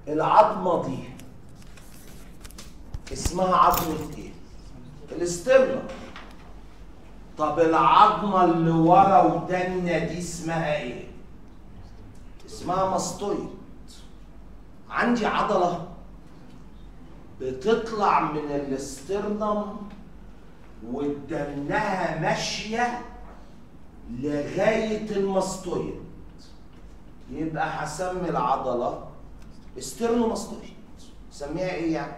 العظمه دي اسمها عظمه ايه الاسترنم طب العظمه اللي ورا ودنا دي اسمها ايه اسمها ماستويد عندي عضله بتطلع من الاسترنم ودنها ماشيه لغايه الماستويد يبقى هسمي العضله استرنوماستويد سميها ايه يعني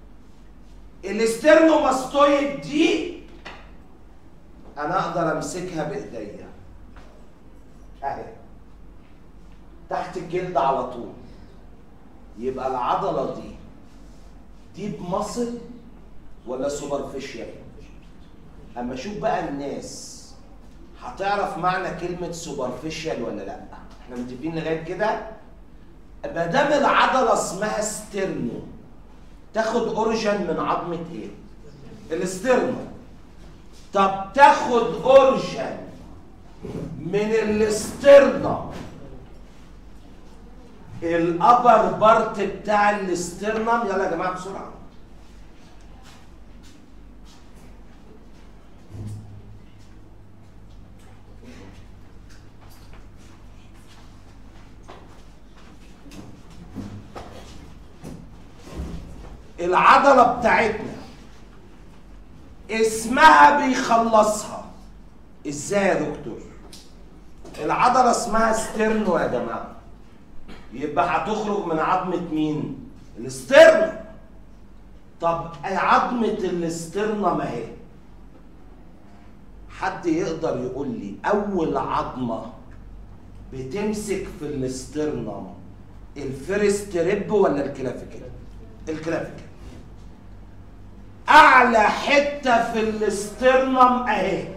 الاسترنوماستويد دي انا اقدر امسكها بايديا اهي تحت الجلد على طول يبقى العضله دي ديب ماسل ولا سوبرفيشال اما اشوف بقى الناس هتعرف معنى كلمه سوبرفيشال ولا لا احنا متفقين لغايه كده ما دام العضله اسمها ستيرنو تاخد اوريجن من عظمه ايه الاسترنو طب تاخد اوريجن من الاسترنم الابر بارت بتاع الاسترنم يلا يا جماعه بسرعه العضله بتاعتنا اسمها بيخلصها ازاي يا دكتور العضله اسمها ستيرنو يا جماعه يبقى هتخرج من عظمه مين الاسترنم طب عظمه الاسترنم اهي حد يقدر يقول لي اول عظمه بتمسك في الاسترنم الفيرست ريب ولا الكلافيكل الكلافيكل اعلى حته في الاسترنم اهي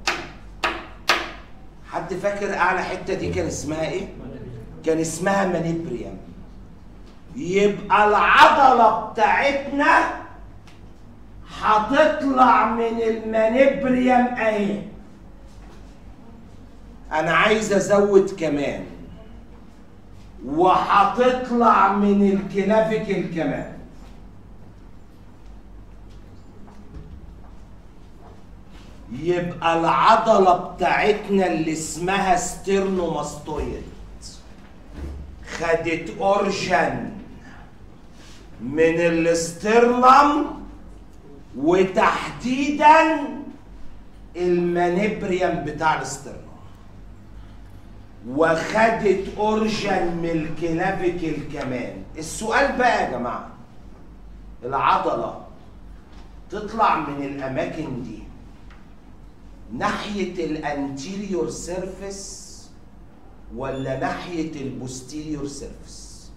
حد فاكر اعلى حته دي كان اسمها ايه كان اسمها مانيبريم يبقى العضله بتاعتنا هتطلع من المانيبريم اهي انا عايز ازود كمان وهتطلع من الكلافيكل كمان يبقى العضلة بتاعتنا اللي اسمها ستيرنوماستويد خدت اورجن من الاسترنم وتحديدا المانيبريم بتاع الاسترنم وخدت اورجن من الكلافيكل كمان السؤال بقى يا جماعه العضله تطلع من الاماكن دي ناحيه الانتيريور سيرفيس ولا ناحيه البوستيريور سيرفيس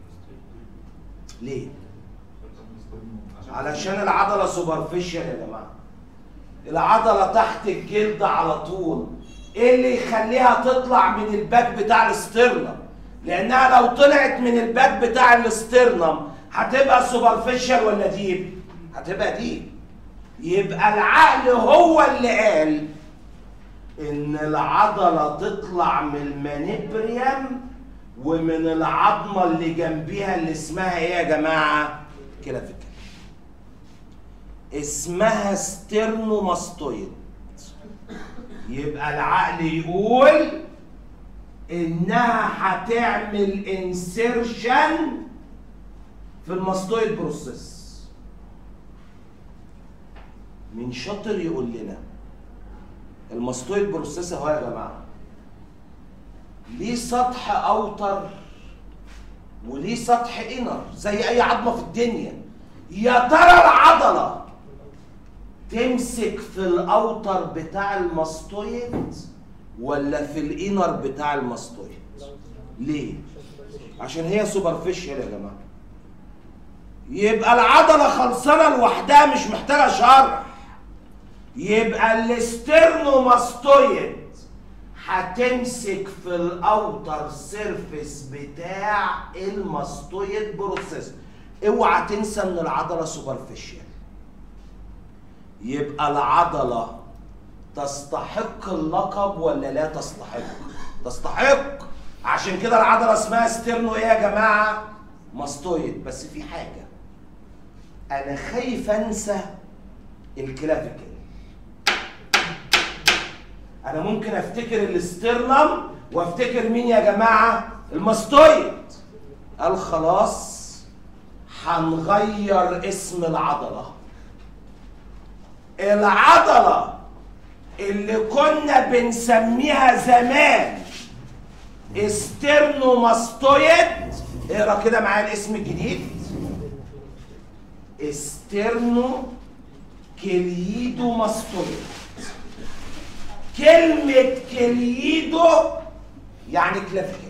ليه علشان العضله سوبرفيشال يا جماعه العضله تحت الجلد على طول ايه اللي يخليها تطلع من الباك بتاع الاسترنم لانها لو طلعت من الباك بتاع الاسترنم هتبقى سوبرفيشال ولا ديب هتبقى ديب يبقى العقل هو اللي قال ان العضله تطلع من المانيبريم ومن العظمه اللي جنبيها اللي اسمها ايه يا جماعه كلافيكل اسمها ستيرنوماستويد يبقى العقل يقول انها هتعمل انسيرشن في الماستويد بروسيس من شاطر يقول لنا الماستويد بروسيس اهو يا جماعه ليه سطح اوتر وليه سطح انر زي اي عظمه في الدنيا يا ترى العضله تمسك في الاوتر بتاع الماستويد ولا في الانر بتاع الماستويد ليه عشان هي سوبرفيشال يا جماعه يبقى العضله خلصانه لوحدها مش محتاجه شرح يبقى الاسترنوماستويد هتمسك في الاوتر سيرفيس بتاع الماستويد بروسيس اوعى تنسى ان العضله سوبرفيشال يبقى العضله تستحق اللقب ولا لا تستحق تستحق عشان كده العضله اسمها ستيرنو ايه يا جماعه ماستويد بس في حاجه انا خايف انسى الكلافيكل انا ممكن افتكر الاسترنم وافتكر مين يا جماعه الماستويد قال خلاص هنغير اسم العضله العضله اللي كنا بنسميها زمان استرنوماستويد اقرا كده معايا الاسم الجديد استرنو كليدو ماستويد كلمة كليدو يعني كلافيكل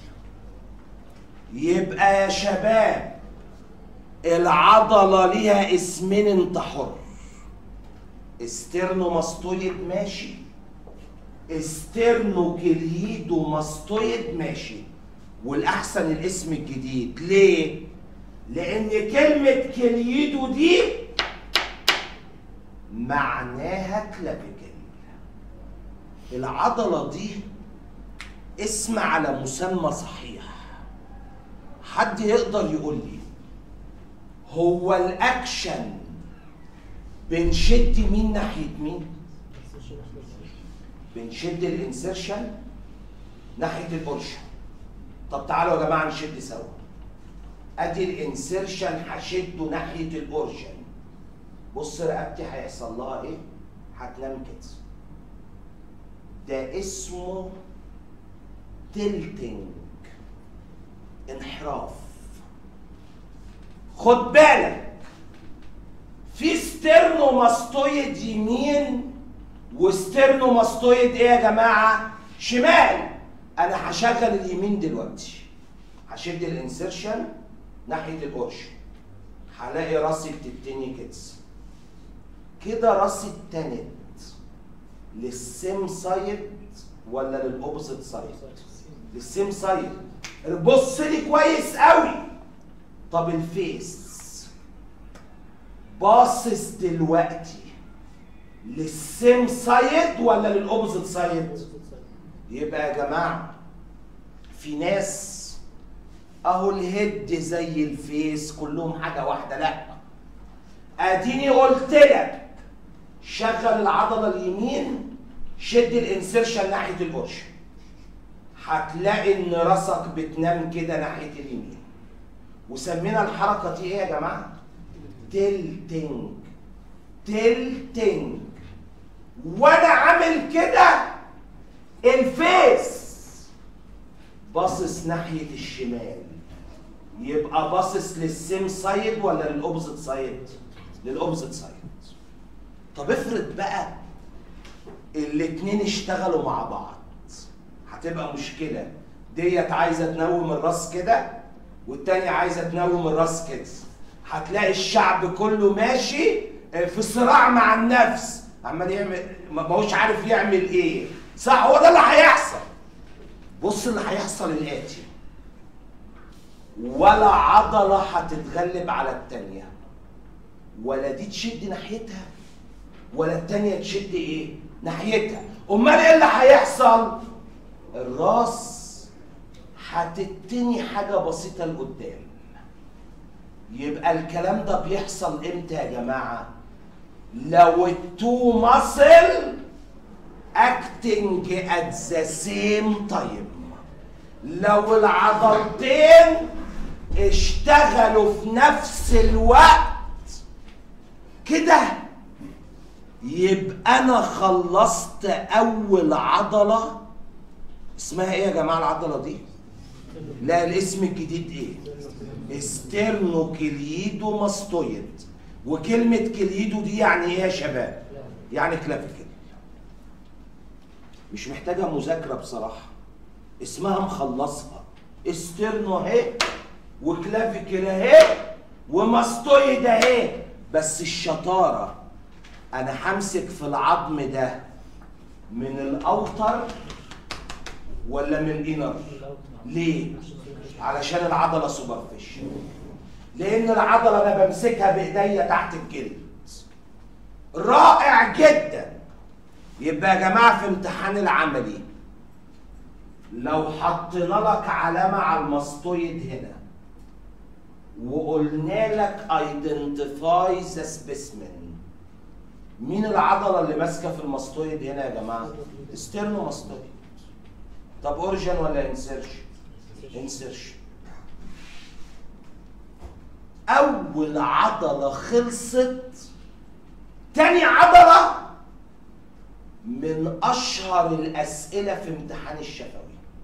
يبقى يا شباب العضلة ليها اسمين انت حر استرنوماستويد ماشي استرنوكليدو ماستويد ماشي والاحسن الاسم الجديد ليه لان كلمه كليدو دي معناها كلافيكل العضله دي اسم على مسمى صحيح حد يقدر يقول لي هو الاكشن بنشد مين ناحيه مين بنشد الانسرشن ناحيه البورشن طب تعالوا يا جماعه نشد سوا ادي الانسرشن هشده ناحيه الاورشن بص رقبتي هيحصل لها ايه هتنام كده ده اسمه تلتنج انحراف خد بالك في ستيرنوماستويد يمين وستيرنوماستويد ايه يا جماعه شمال انا هشغل اليمين دلوقتي هشد الانسرشن ناحيه الاورشن هلاقي راسي بتتني كده كده راسي اتنت للسيم سايد ولا للاوبوزيت سايد للسيم سايد بص لي كويس قوي طب الفيس باصص دلوقتي للسيم سايد ولا للاوبوزيت سايد يبقى يا جماعه في ناس اهو الهيد زي الفيس كلهم حاجه واحده لا اديني قلت لك شغل العضله اليمين شد الانسرشن ناحيه البرش هتلاقي ان راسك بتنام كده ناحيه اليمين وسمينا الحركه دي ايه يا جماعه تلتنج تلتنج وانا عامل كده الفيس باصص ناحيه الشمال يبقى باصص للسيم سايد ولا للاوبوزيت سايد للاوبوزيت سايد طب افرض بقى الاتنين اشتغلوا مع بعض هتبقى مشكله ديت عايزه تنوم الراس كده والتانية عايزه تنوم الراس كده هتلاقي الشعب كله ماشي في صراع مع النفس عمال يعمل ما هوش عارف يعمل ايه صح هو ده اللي هيحصل بص اللي هيحصل الاتي ولا عضلة هتتغلب على التانية ولا دي تشد ناحيتها ولا التانية تشد ايه ناحيتها امال ايه اللي هيحصل الراس هتتني حاجة بسيطة لقدام يبقى الكلام ده بيحصل امتى يا جماعة لو التو ماسل acting at the same time لو العضلتين اشتغلوا في نفس الوقت كده يبقى انا خلصت اول عضله اسمها ايه يا جماعه العضله دي لا الاسم الجديد ايه استرنوكليدو ماستويد وكلمه كليدو دي يعني ايه يا شباب يعني كلافيكل مش محتاجه مذاكره بصراحه اسمها مخلصها استرنو اهي وكلافيكل اهي وماستويد اهي بس الشطاره انا همسك في العظم ده من الاوتر ولا من الانر ليه علشان العضله سوبرفيشال لان العضله انا بمسكها بايديا تحت الجلد رائع جدا يبقى يا جماعه في امتحان العملي لو حطينا لك علامه على الماستويد هنا وقلنا لك ايدنتيفاي ذا سبيسمن مين العضله اللي ماسكه في الماستويد هنا يا جماعه ستيرنو ماستويد طب اوريجن ولا انسيرشن انسيرشن اول عضله خلصت تاني عضله من اشهر الاسئله في امتحان الشفوي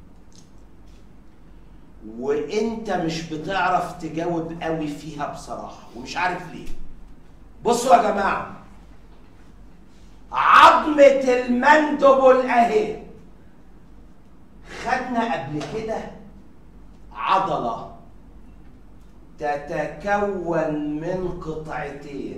وانت مش بتعرف تجاوب قوي فيها بصراحه ومش عارف ليه بصوا يا جماعه عظمه المندبل اهي خدنا قبل كده عضله تتكون من قطعتين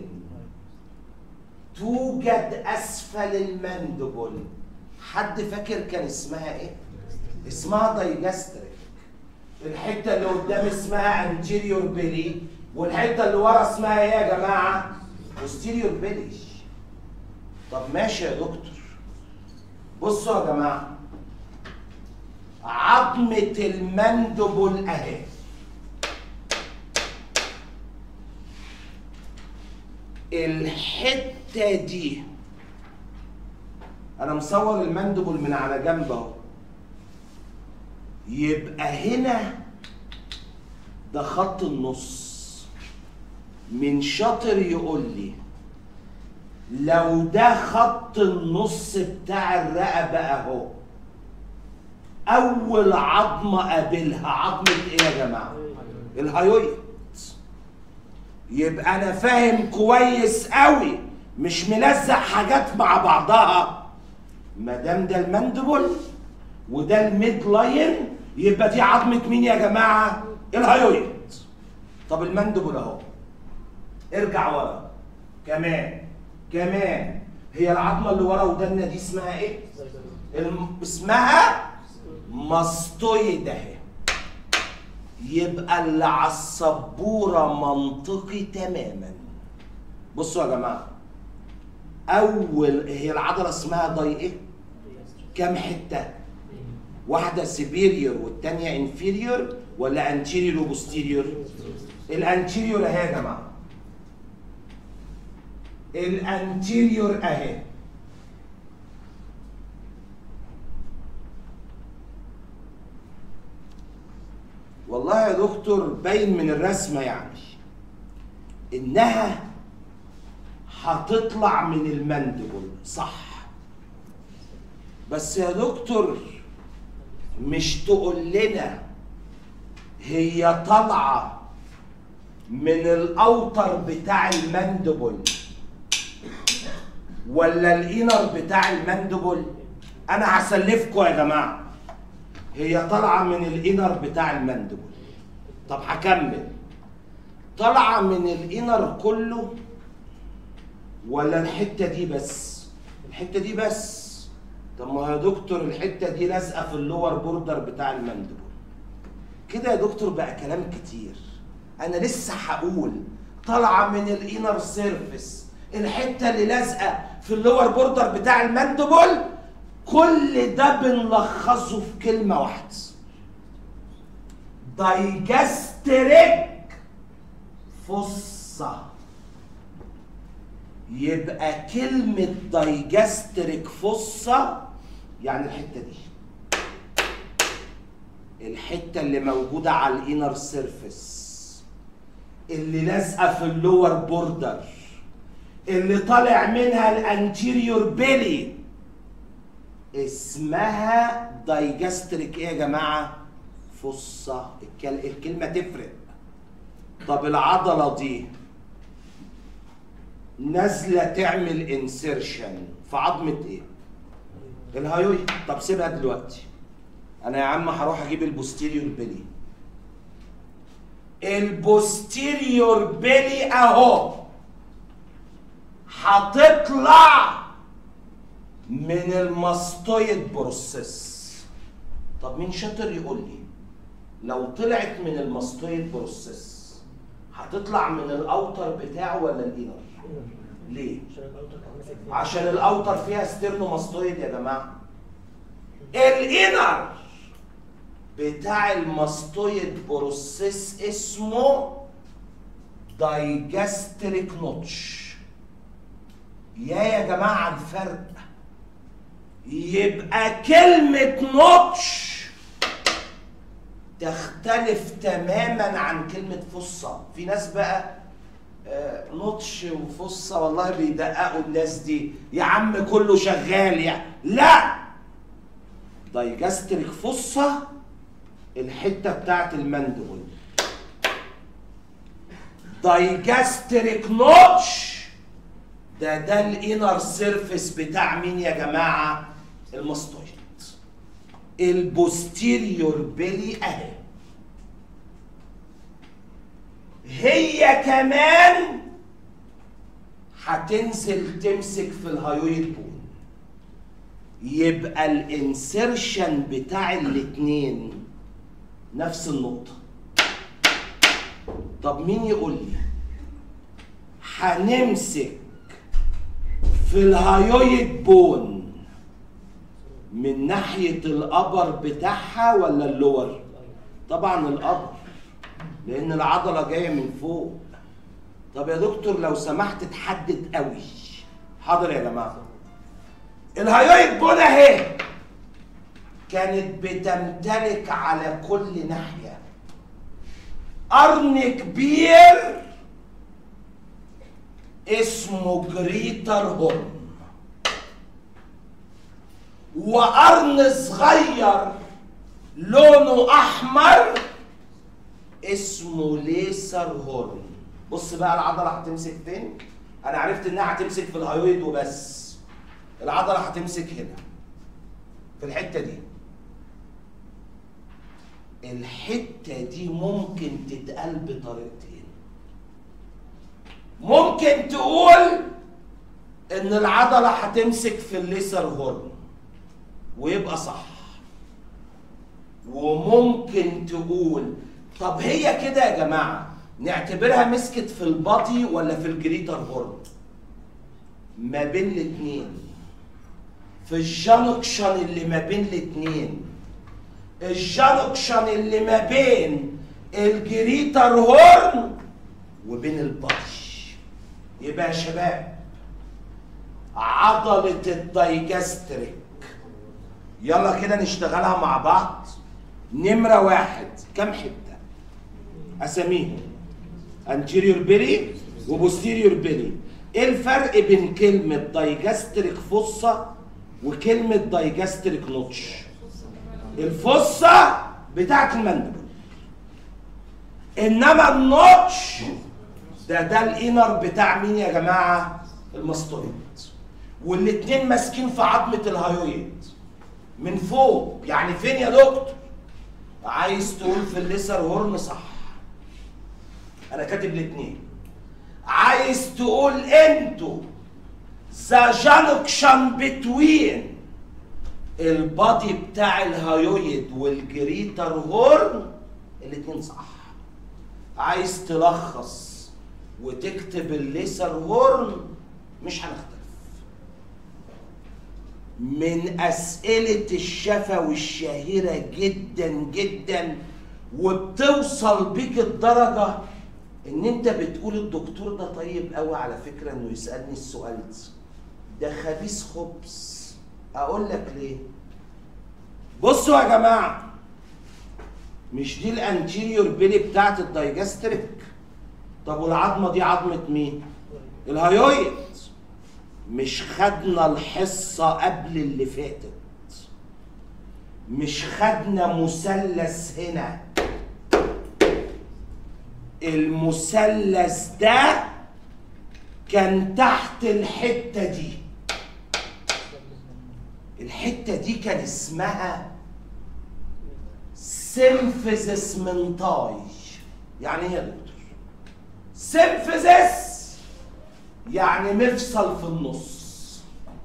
توجد اسفل المندبل حد فاكر كان اسمها ايه اسمها دايجاستريك الحته اللي قدام اسمها انتيريور بيلي والحته اللي ورا اسمها ايه يا جماعه بوستيريور بيلي طب ماشي يا دكتور بصوا يا جماعه عظمه المندبل اهي الحته دي انا مصور المندبل من على جنب اهو يبقى هنا ده خط النص من شاطر يقول لي لو ده خط النص بتاع الرقبه اهو اول عظمه قابلها عظمه ايه يا جماعه الهايويد يبقى انا فاهم كويس قوي مش ملزق حاجات مع بعضها ما دام ده المندبل وده الميد لاين يبقى دي عظمه مين يا جماعه الهايويد طب المندبل اهو ارجع ورا كمان كمان هي العظمه اللي ورا ودنا دي اسمها ايه الم... اسمها ماستويد اهي يبقى اللي على السبوره منطقي تماما بصوا يا جماعه اول هي العضله اسمها داي ايه كام حته واحده سيبيريور والتانيه انفيريور ولا انتيريور وبوستيريور الانتيريور اهي يا جماعه الانتيريور اهي والله يا دكتور باين من الرسمه يعني انها هتطلع من المندبل صح بس يا دكتور مش تقول لنا هي طالعه من الاوتر بتاع المندبل ولا الانر بتاع المندبل انا هسلفكم يا جماعه هي طالعه من الانر بتاع المندبل طب هكمل طالعه من الانر كله ولا الحته دي بس الحته دي بس طب ما يا دكتور الحته دي لازقه في اللور بوردر بتاع المندبل كده يا دكتور بقى كلام كتير انا لسه هقول طالعه من الانر سيرفيس الحته اللي لازقه في اللور بوردر بتاع المندبل كل ده بنلخصه في كلمه واحده دايجستريك فصه يبقى كلمة دايجستريك فصة يعني الحتة دي الحتة اللي موجودة على الانر سيرفيس اللي لازقة في اللور بوردر اللي طالع منها الانتيريور بيلي اسمها دايجستريك ايه يا جماعة؟ فصة الكل... الكلمة تفرق طب العضلة دي نازله تعمل انسيرشن في عظمه ايه؟ الهايوي طب سيبها دلوقتي انا يا عم هروح اجيب البوستيريور بيلي البوستيريور بيلي اهو هتطلع من الماستويد بروسيس طب مين شاطر يقول لي لو طلعت من الماستويد بروسيس هتطلع من الاوتر بتاعه ولا الانر ليه عشان الاوتر فيها ستيرنوماستويد يا جماعه الانر بتاع الماستويد بروسيس اسمه دايجاستريك نوتش يا يا جماعة الفرق يبقى كلمة نوتش تختلف تماما عن كلمة فصة في ناس بقى آه، نوتش وفصة والله بيدققوا الناس دي يا عم كله شغال يا لا دايجاستريك فصة الحتة بتاعت المندبل دايجاستريك نوتش ده ده الانر سيرفيس بتاع مين يا جماعه الماستويد البوستيريور بيلي اهي هي كمان هتنزل تمسك في الهايويد بون يبقى الانسرشن بتاع الاتنين نفس النقطه طب مين يقول لي هنمسك في الهايويد بون من ناحية الأبر بتاعها ولا اللور؟ طبعا الأبر لأن العضلة جاية من فوق طب يا دكتور لو سمحت تحدد قوي حاضر يا جماعة الهايويد بون أهي كانت بتمتلك على كل ناحية قرن كبير اسمه جريتر هورن وقرن صغير لونه احمر اسمه ليسر هورن بص بقى العضله هتمسك فين انا عرفت انها هتمسك في الهايويد وبس العضله هتمسك هنا في الحته دي الحته دي ممكن تتقال بطريقتين ممكن تقول ان العضله هتمسك في الليسر هورن ويبقى صح وممكن تقول طب هي كده يا جماعه نعتبرها مسكت في البطي ولا في الجريتر هورن ما بين الاتنين في الجانكشن اللي ما بين الاتنين الجانكشن اللي ما بين الجريتر هورن وبين البطش يبقى يا شباب عضلة الدايجاستريك يلا كده نشتغلها مع بعض نمرة واحد كم حتة أساميهم anterior بيري وبوستيريور بيري ايه الفرق بين كلمة دايجاستريك فصة وكلمة دايجاستريك نوتش الفصة بتاعت المندبل انما النوتش ده ده الانر بتاع مين يا جماعة الماستويد والاتنين ماسكين في عظمة الهايويد من فوق يعني فين يا دكتور عايز تقول في الليسر هورن صح انا كاتب الاتنين عايز تقول انتوا ذا جانكشن بتوين البادي بتاع الهايويد والجريتر هورن الاتنين صح عايز تلخص وتكتب الليسر هورن مش هنختلف من أسئلة الشفوي الشهيرة جدا جدا وبتوصل بيك الدرجة إن أنت بتقول الدكتور ده طيب قوي على فكرة إنه يسألني السؤال ده ده خبيث خبز أقول لك ليه؟ بصوا يا جماعة مش دي الانتيريور بيلي بتاعت الدايجاستريك طب والعظمة دي عظمة مين؟ الهايويد مش خدنا الحصة قبل اللي فاتت مش خدنا مثلث هنا المثلث ده كان تحت الحتة دي الحتة دي كان اسمها سيمفيزس منطاي يعني ايه يا دكتور؟ سيمفيزس يعني مفصل في النص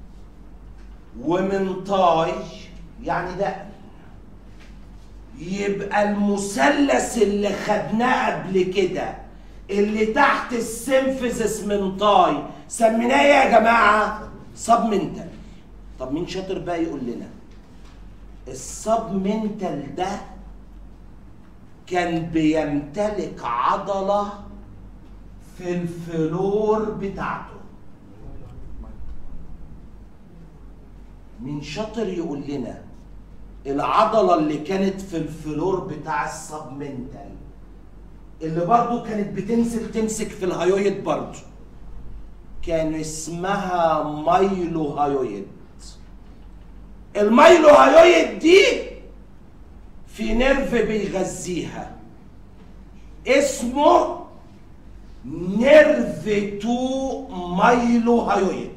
ومنطاي يعني دقن يبقى المثلث اللي خدناه قبل كده اللي تحت السيمفيزس منطاي سميناه إيه يا جماعه سبمنتال طب مين شاطر بقى يقول لنا السبمنتال ده كان بيمتلك عضله في الفلور بتاعته مين شاطر يقول لنا العضلة اللي كانت في الفلور بتاع السبمنتال اللي برضو كانت بتنزل تمسك في الهايويد برضو كان اسمها مايلو هايويد المايلو هايويد دي في نيرف بيغذيها اسمه نيرف تو مايلو هايويد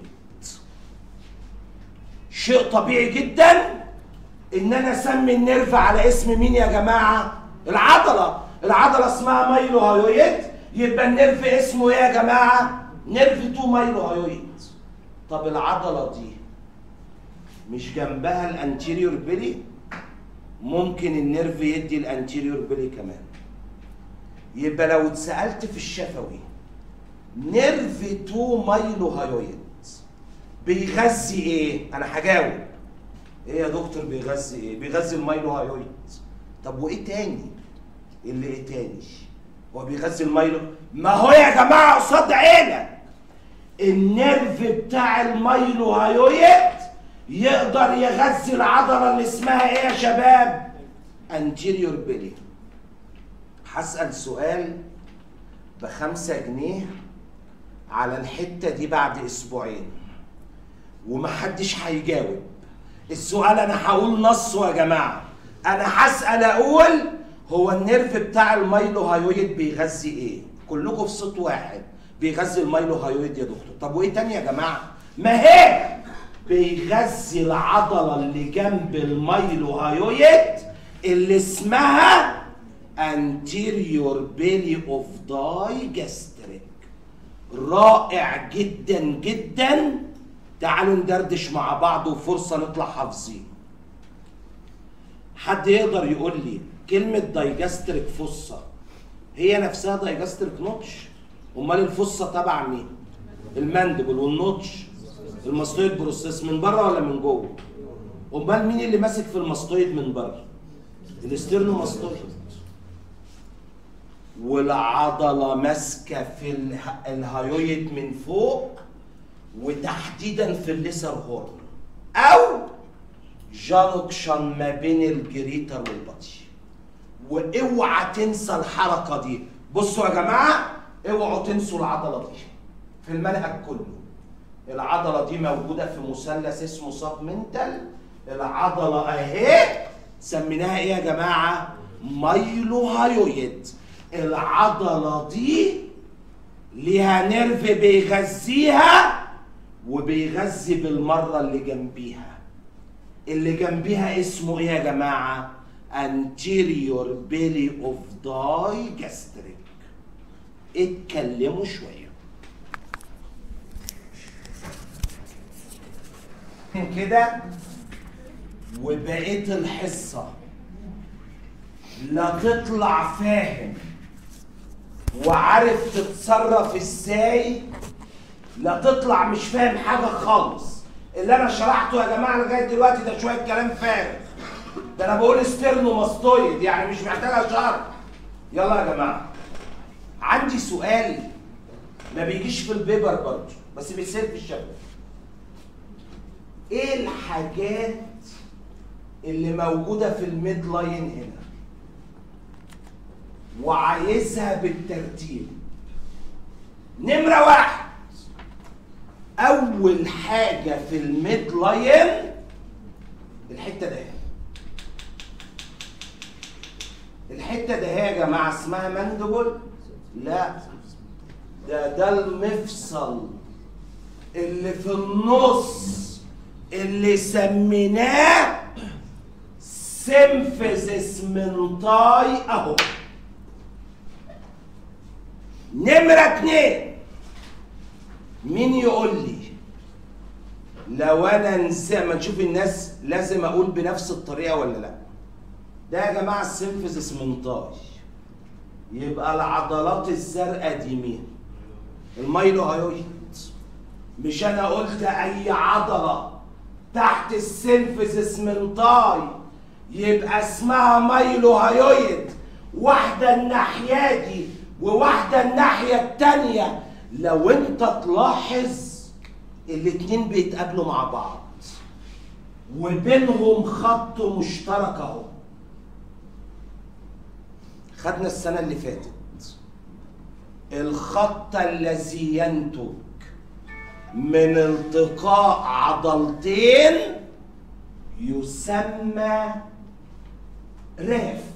شيء طبيعي جدا ان انا اسمي النيرف على اسم مين يا جماعه العضله العضله اسمها مايلو هايويد يبقى النيرف اسمه ايه يا جماعه نيرف تو مايلو هايويد طب العضله دي مش جنبها الانتيريور بيلي ممكن النيرف يدي الانتيريور بيلي كمان يبقى لو اتسالت في الشفوي نيرف تو مايلو هايويد بيغذي ايه انا هجاوب ايه يا دكتور بيغذي ايه بيغذي المايلو هايويد طب وايه تاني اللي ايه تاني هو بيغذي المايلو ما هو يا جماعه قصاد عينك النيرف بتاع المايلو هايويد يقدر يغذي العضله اللي اسمها ايه يا شباب انتيريور بيلي هسال سؤال بخمسة جنيه على الحته دي بعد اسبوعين ومحدش هيجاوب السؤال انا هقول نصه يا جماعه انا هسال اقول هو النيرف بتاع المايلو هايويد بيغذي ايه كلكم في صوت واحد بيغذي المايلو هايويد يا دكتور طب وايه تاني يا جماعه ما هي بيغذي العضله اللي جنب المايلو هايويد اللي اسمها anterior belly of digastric رائع جدا جدا تعالوا ندردش مع بعض وفرصة نطلع حافظين حد يقدر يقول لي كلمة دايجاستريك فصة هي نفسها دايجاستريك نوتش امال الفصة تبع مين الماندبل والنوتش الماستويد بروسيس من بره ولا من جوه امال مين اللي ماسك في الماستويد من بره الاسترنوماستويد والعضلة ماسكة في اله- الهايويد من فوق وتحديدا في الليسر هورن او جانكشن ما بين الجريتر والبطي واوعى تنسى الحركة دي بصوا يا جماعة اوعوا تنسوا العضلة دي في المنهج كله العضلة دي موجودة في مثلث اسمه سبمنتال العضلة اهي سميناها ايه يا جماعة مايلو هايويد العضلة دي ليها نيرف بيغذيها وبيغذي بالمرة اللي جنبيها اللي جنبيها اسمه ايه يا جماعة anterior belly of digastric اتكلموا شوية كده وبقيت الحصة لا تطلع فاهم وعارف تتصرف ازاي لا تطلع مش فاهم حاجة خالص اللي انا شرحته يا جماعة لغاية دلوقتي ده شوية كلام فارغ ده انا بقول استرنوماستويد يعني مش محتاجة شرح يلا يا جماعة عندي سؤال ما بيجيش في البيبر برضه بس بيصير في الشبكة ايه الحاجات اللي موجودة في الميد لاين هنا وعايزها بالترتيب نمرة واحد أول حاجة في الميد لاين الحتة ده الحتة ده يا جماعة اسمها مندبل لا ده ده المفصل اللي في النص اللي سميناه سيمفيزيس منطاي اهو نمرة اتنين مين يقول لي لو انا نسى ما نشوف الناس لازم اقول بنفس الطريقة ولا لا ده يا جماعة السيمفيزيس منطاي يبقى العضلات الزرقاء دي مين المايلو هايويد مش انا قلت اي عضلة تحت السيمفيزيس منطاي يبقى اسمها مايلو هايويد واحدة الناحية دي وواحدة الناحية التانية لو انت تلاحظ الاتنين بيتقابلوا مع بعض وبينهم خط مشترك اهو خدنا السنة اللي فاتت الخط الذي ينتج من التقاء عضلتين يسمى راف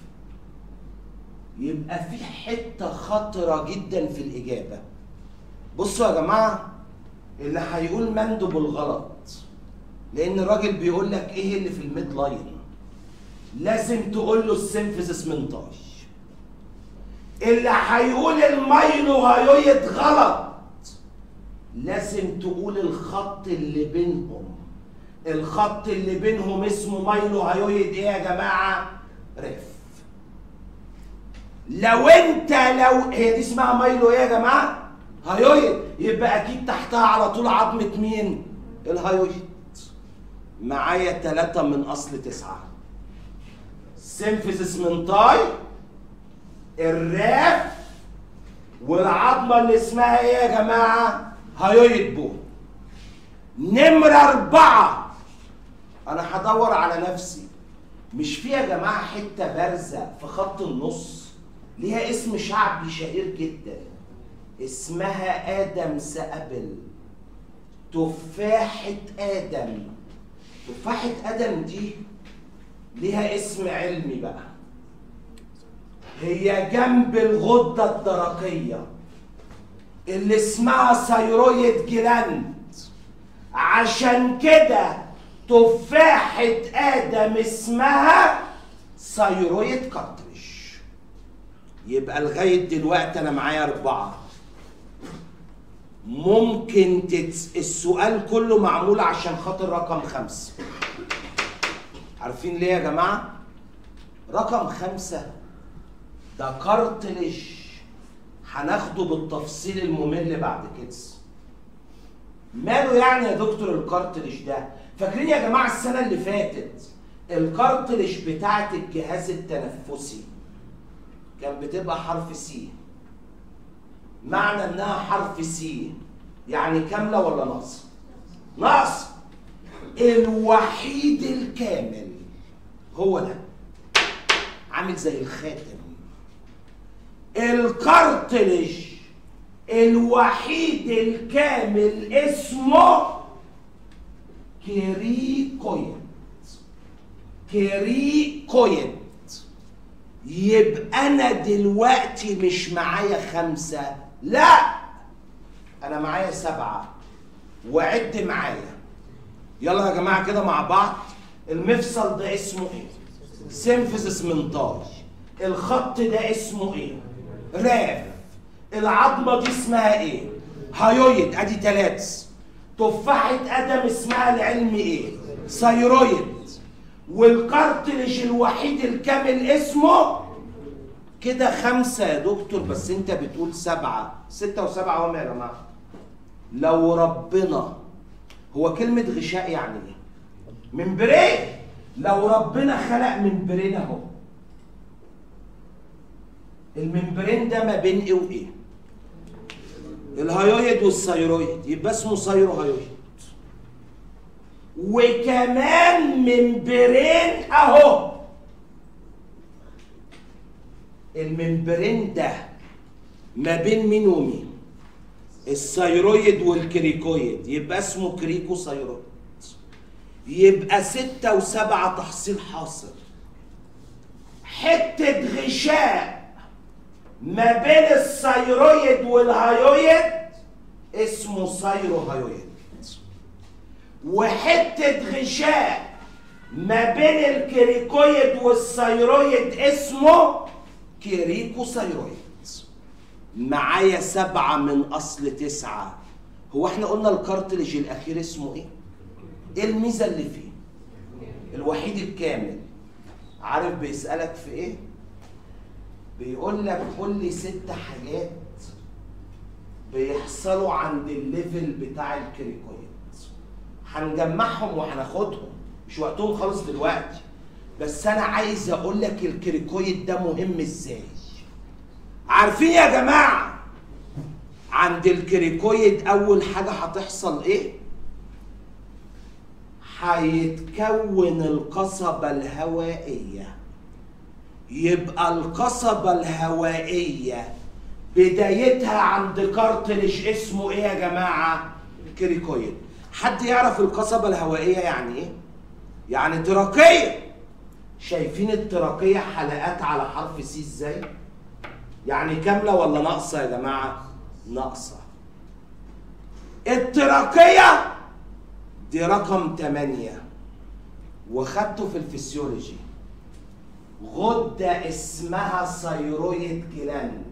يبقى في حته خطره جدا في الاجابه بصوا يا جماعه اللي هيقول مندب الغلط لان الراجل بيقول لك ايه اللي في الميد لاين لازم تقول له السيمفيزس منطاش اللي هيقول المايلو هيويد غلط لازم تقول الخط اللي بينهم الخط اللي بينهم اسمه مايلو هيويد ايه يا جماعه ريف لو انت لو هي دي اسمها مايلو ايه يا جماعه هيويد يبقى اكيد تحتها على طول عظمه مين الهيويد معايا ثلاثة من أصل تسعة سيمفيزس من تاي الراف والعظمة اللي اسمها ايه يا جماعة؟ هيويد بون نمرة أربعة أنا هدور على نفسي مش في يا جماعة حتة بارزة في خط النص ليها اسم شعبي شهير جدا اسمها آدم سأبل تفاحة آدم تفاحة آدم دي ليها اسم علمي بقى هي جنب الغدة الدرقية اللي اسمها ثيرويد جلاند عشان كده تفاحة آدم اسمها ثيرويد كارتريج يبقى لغاية دلوقتي أنا معايا أربعة ممكن تتس... السؤال كله معمول عشان خاطر رقم خمسة عارفين ليه يا جماعة؟ رقم خمسة ده كارتلج هناخده بالتفصيل الممل بعد كده ماله يعني يا دكتور الكارتلج ده؟ فاكرين يا جماعة السنة اللي فاتت الكارتلج بتاعت الجهاز التنفسي كان بتبقى حرف سي معنى انها حرف سي يعني كامله ولا ناقصه؟ ناقصه الوحيد الكامل هو ده عامل زي الخاتم الكارتلج الوحيد الكامل اسمه كيريكويد كيريكويد يبقى انا دلوقتي مش معايا خمسه لا انا معايا سبعه وعد معايا يلا يا جماعه كده مع بعض المفصل ده اسمه ايه سيمفيزس منطاج الخط ده اسمه ايه راف العظمه دي اسمها ايه هايويد ادي ثلاث تفاحه ادم اسمها العلمي ايه ثيرويد والكارتلج الوحيد الكامل اسمه كده خمسة يا دكتور بس انت بتقول سبعة ستة وسبعة هم يا جماعة لو ربنا هو كلمة غشاء يعني ايه؟ ممبرين لو ربنا خلق ممبرين اهو الممبرين ده ما بين ايه وايه؟ الهيويد والثيرويد يبقى اسمه ثيرو هيويد وكمان ممبرين اهو الممبرين ده ما بين مين ومين الثيرويد والكريكويد يبقى اسمه كريكو ثيرويد يبقى ستة وسبعة تحصيل حاصل حتة غشاء ما بين الثيرويد والهيويد اسمه ثيرو هيويد وحتة غشاء ما بين الكريكويد والثيرويد اسمه كيريكوثيرويد معايا سبعة من أصل تسعة هو احنا قلنا الكارتلج الأخير اسمه ايه؟ ايه الميزة اللي فيه؟ الوحيد الكامل عارف بيسألك في ايه؟ بيقول لك قول لي ست حاجات بيحصلوا عند الليفل بتاع الكريكويد هنجمعهم وهناخدهم مش وقتهم خالص دلوقتي بس انا عايز اقول لك الكريكويد ده مهم ازاي عارفين يا جماعه عند الكريكويد اول حاجه هتحصل ايه هيتكون القصبه الهوائيه يبقى القصبه الهوائيه بدايتها عند كارتلج اسمه ايه يا جماعه كريكويد حد يعرف القصبه الهوائيه يعني ايه يعني تراكيه شايفين التراكيه حلقات على حرف سي ازاي يعني كامله ولا ناقصه يا جماعه ناقصه التراكيه دي رقم 8 وخدته في الفسيولوجي غده اسمها ثيرويد جلاند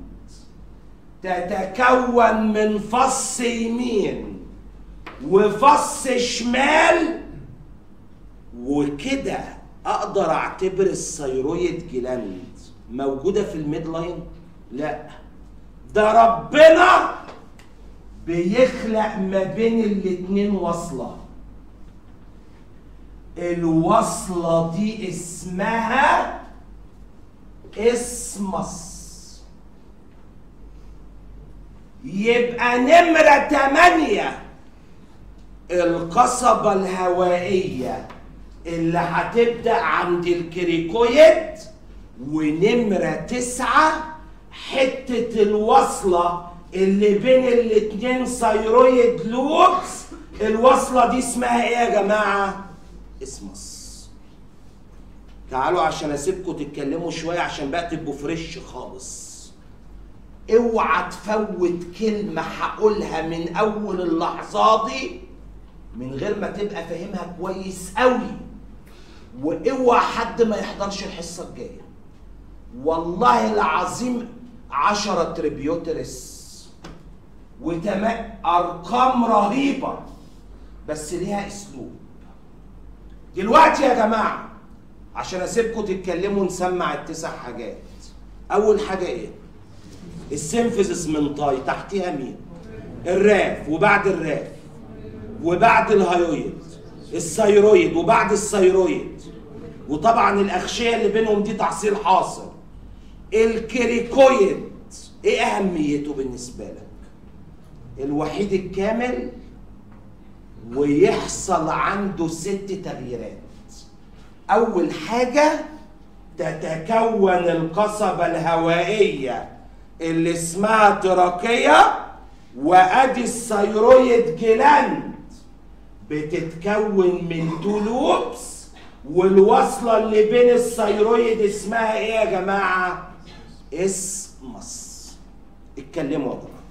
تتكون من فص يمين وفص شمال وكده اقدر اعتبر الثيرويد جلاند موجوده في الميد لاين لا ده ربنا بيخلق ما بين الاتنين وصله الوصله دي اسمها اسمس يبقى نمرة تمانية القصبة الهوائية اللي هتبدأ عند الكريكويد ونمرة تسعة حتة الوصلة اللي بين الاتنين ثيرويد لوبس الوصلة دي اسمها ايه يا جماعة؟ اسمس تعالوا عشان اسيبكم تتكلموا شوية عشان بقى تبقوا فريش خالص اوعى تفوت كلمة هقولها من أول اللحظة دي من غير ما تبقى فاهمها كويس قوي واوعى حد ما يحضرش الحصة الجاية والله العظيم عشرة تريبيوترس وتمام أرقام رهيبة بس ليها أسلوب دلوقتي يا جماعة عشان أسيبكم تتكلموا نسمع التسع حاجات أول حاجة إيه؟ السينفيزس من طاي تحتها مين الراف وبعد الراف وبعد الهيويد الثيرويد وبعد الثيرويد وطبعا الاغشيه اللي بينهم دي تحصيل حاصل الكريكويد ايه اهميته بالنسبه لك الوحيد الكامل ويحصل عنده ست تغييرات اول حاجه تتكون القصبه الهوائيه اللي اسمها تراكية وادي الثيرويد جلاند بتتكون من تو لوبس والوصلة اللي بين الثيرويد اسمها ايه يا جماعة؟ اسمس اتكلموا يا جماعة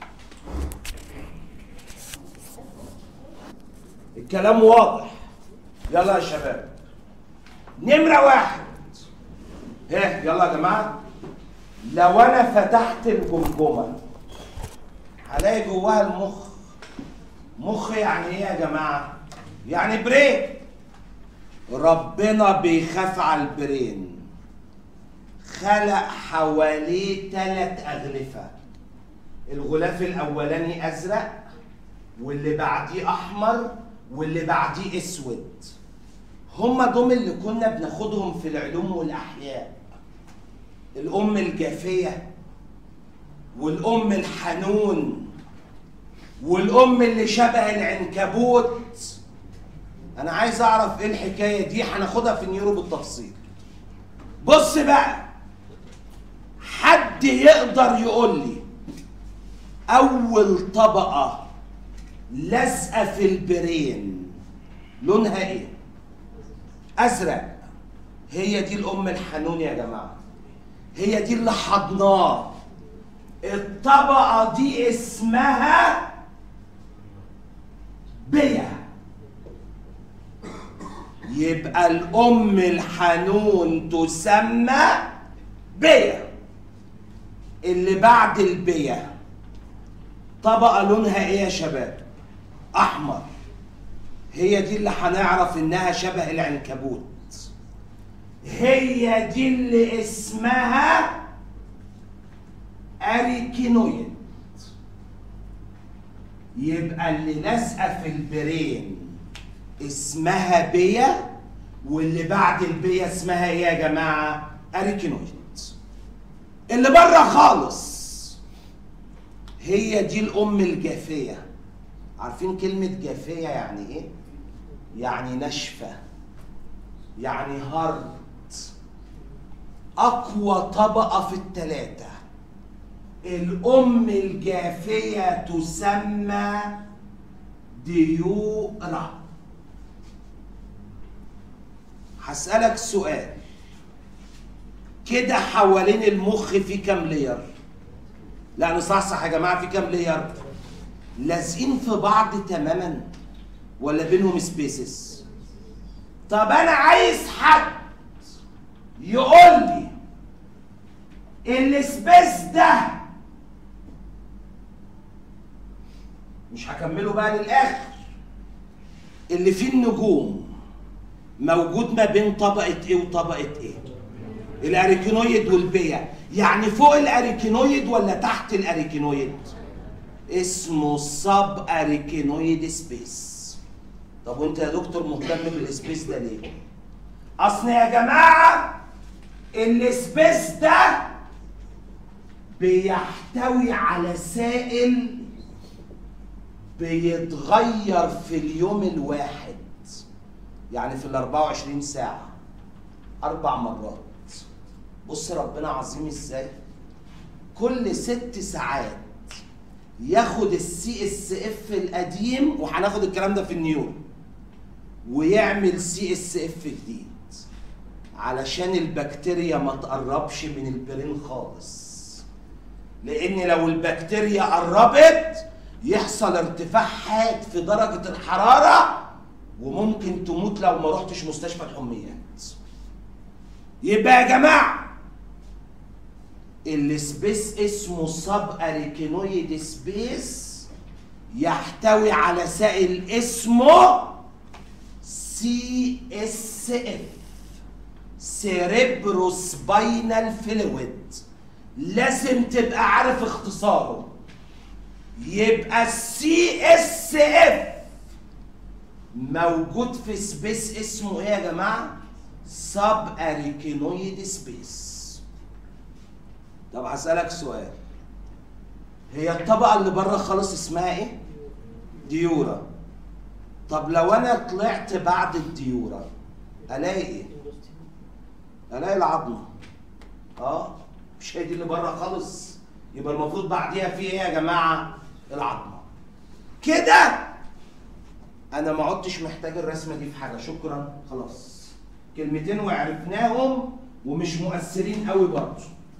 الكلام واضح يلا يا شباب نمرة واحد ها يلا يا جماعة لو انا فتحت الجمجمه هلاقي جواها المخ مخ يعني ايه يا جماعه يعني برين ربنا بيخاف على البرين خلق حواليه ثلاث اغلفه الغلاف الاولاني ازرق واللي بعديه احمر واللي بعديه اسود هما دول اللي كنا بناخدهم في العلوم والاحياء الأم الجافية والأم الحنون والأم اللي شبه العنكبوت أنا عايز أعرف إيه الحكاية دي هناخدها في النيورو بالتفصيل بص بقى حد يقدر يقول لي أول طبقة لازقة في البرين لونها إيه؟ أزرق هي دي الأم الحنون يا جماعة هي دي اللي حضناه الطبقة دي اسمها بيا يبقى الأم الحنون تسمى بيا اللي بعد البيا طبقة لونها ايه يا شباب؟ أحمر هي دي اللي هنعرف إنها شبه العنكبوت هي دي اللي اسمها اريكينويد يبقى اللي لازقه في البرين اسمها بيا واللي بعد البيا اسمها ايه يا جماعه اريكينويد اللي بره خالص هي دي الام الجافيه عارفين كلمه جافيه يعني ايه يعني ناشفه يعني هارد اقوى طبقه في الثلاثه الام الجافيه تسمى ديورا هسألك سؤال كده حوالين المخ في كام لير لا نصحصح يا جماعه في كام لير لازقين في بعض تماما ولا بينهم سبيسز طب انا عايز حد يقول لي السبيس ده مش هكمله بقى للاخر اللي فيه النجوم موجود ما بين طبقه ايه وطبقه ايه الاريكينويد والبيا يعني فوق الاريكينويد ولا تحت الاريكينويد اسمه سب اريكينويد سبيس طب وانت يا دكتور مهتم بالسبيس ده ليه اصل يا جماعه السبيس ده بيحتوي على سائل بيتغير في اليوم الواحد يعني في ال 24 ساعة أربع مرات بص ربنا عظيم ازاي كل ست ساعات ياخد السي اس اف القديم وهناخد الكلام ده في النيورو ويعمل سي اس اف جديد علشان البكتيريا ما تقربش من البرين خالص لان لو البكتيريا قربت يحصل ارتفاع حاد في درجة الحرارة وممكن تموت لو ما رحتش مستشفى الحميات يبقى يا جماعة السبيس اسمه سب اريكينويد سبيس يحتوي على سائل اسمه سي اس اف سيريبروسباينال فلويد لازم تبقى عارف اختصاره يبقى السي اس اف موجود في سبيس اسمه ايه يا جماعه سب اريكينويد سبيس طب هسالك سؤال هي الطبقه اللي بره خالص اسمها ايه ديورا طب لو انا طلعت بعد الديورا الاقي ايه الاقي العظمه اه مش هي دي اللي بره خالص يبقى المفروض بعديها في ايه يا جماعه العظمه كده انا ما عدتش محتاج الرسمه دي في حاجه شكرا خلاص كلمتين وعرفناهم ومش مؤثرين قوي برضه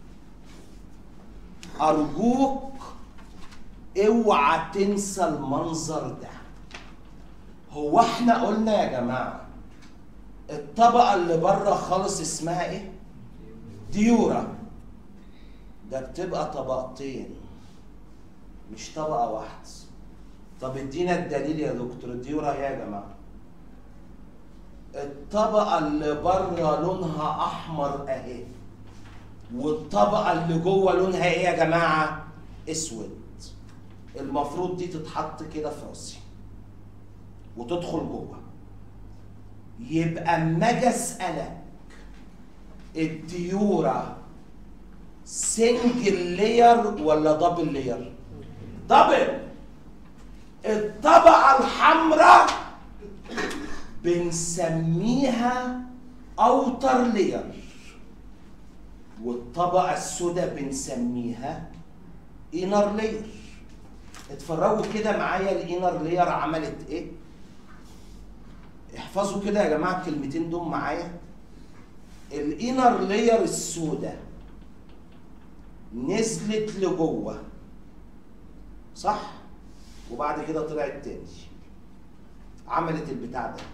ارجوك اوعى تنسى المنظر ده هو احنا قلنا يا جماعه الطبقه اللي بره خالص اسمها ايه ديورا ده بتبقى طبقتين مش طبقه واحده طب ادينا الدليل يا دكتور الديورا ايه يا جماعه الطبقه اللي بره لونها احمر اهي والطبقه اللي جوه لونها ايه يا جماعه اسود المفروض دي تتحط كده في راسي وتدخل جوه يبقى اما اجي اسالك الديورا سنجل لير ولا دبل لير دبل الطبقه الحمراء بنسميها اوتر لير والطبقه السوداء بنسميها انر لير اتفرجوا كده معايا الانر لير عملت ايه احفظوا كده يا جماعه الكلمتين دول معايا الانر لير السوداء نزلت لجوه صح وبعد كده طلعت تاني عملت البتاع ده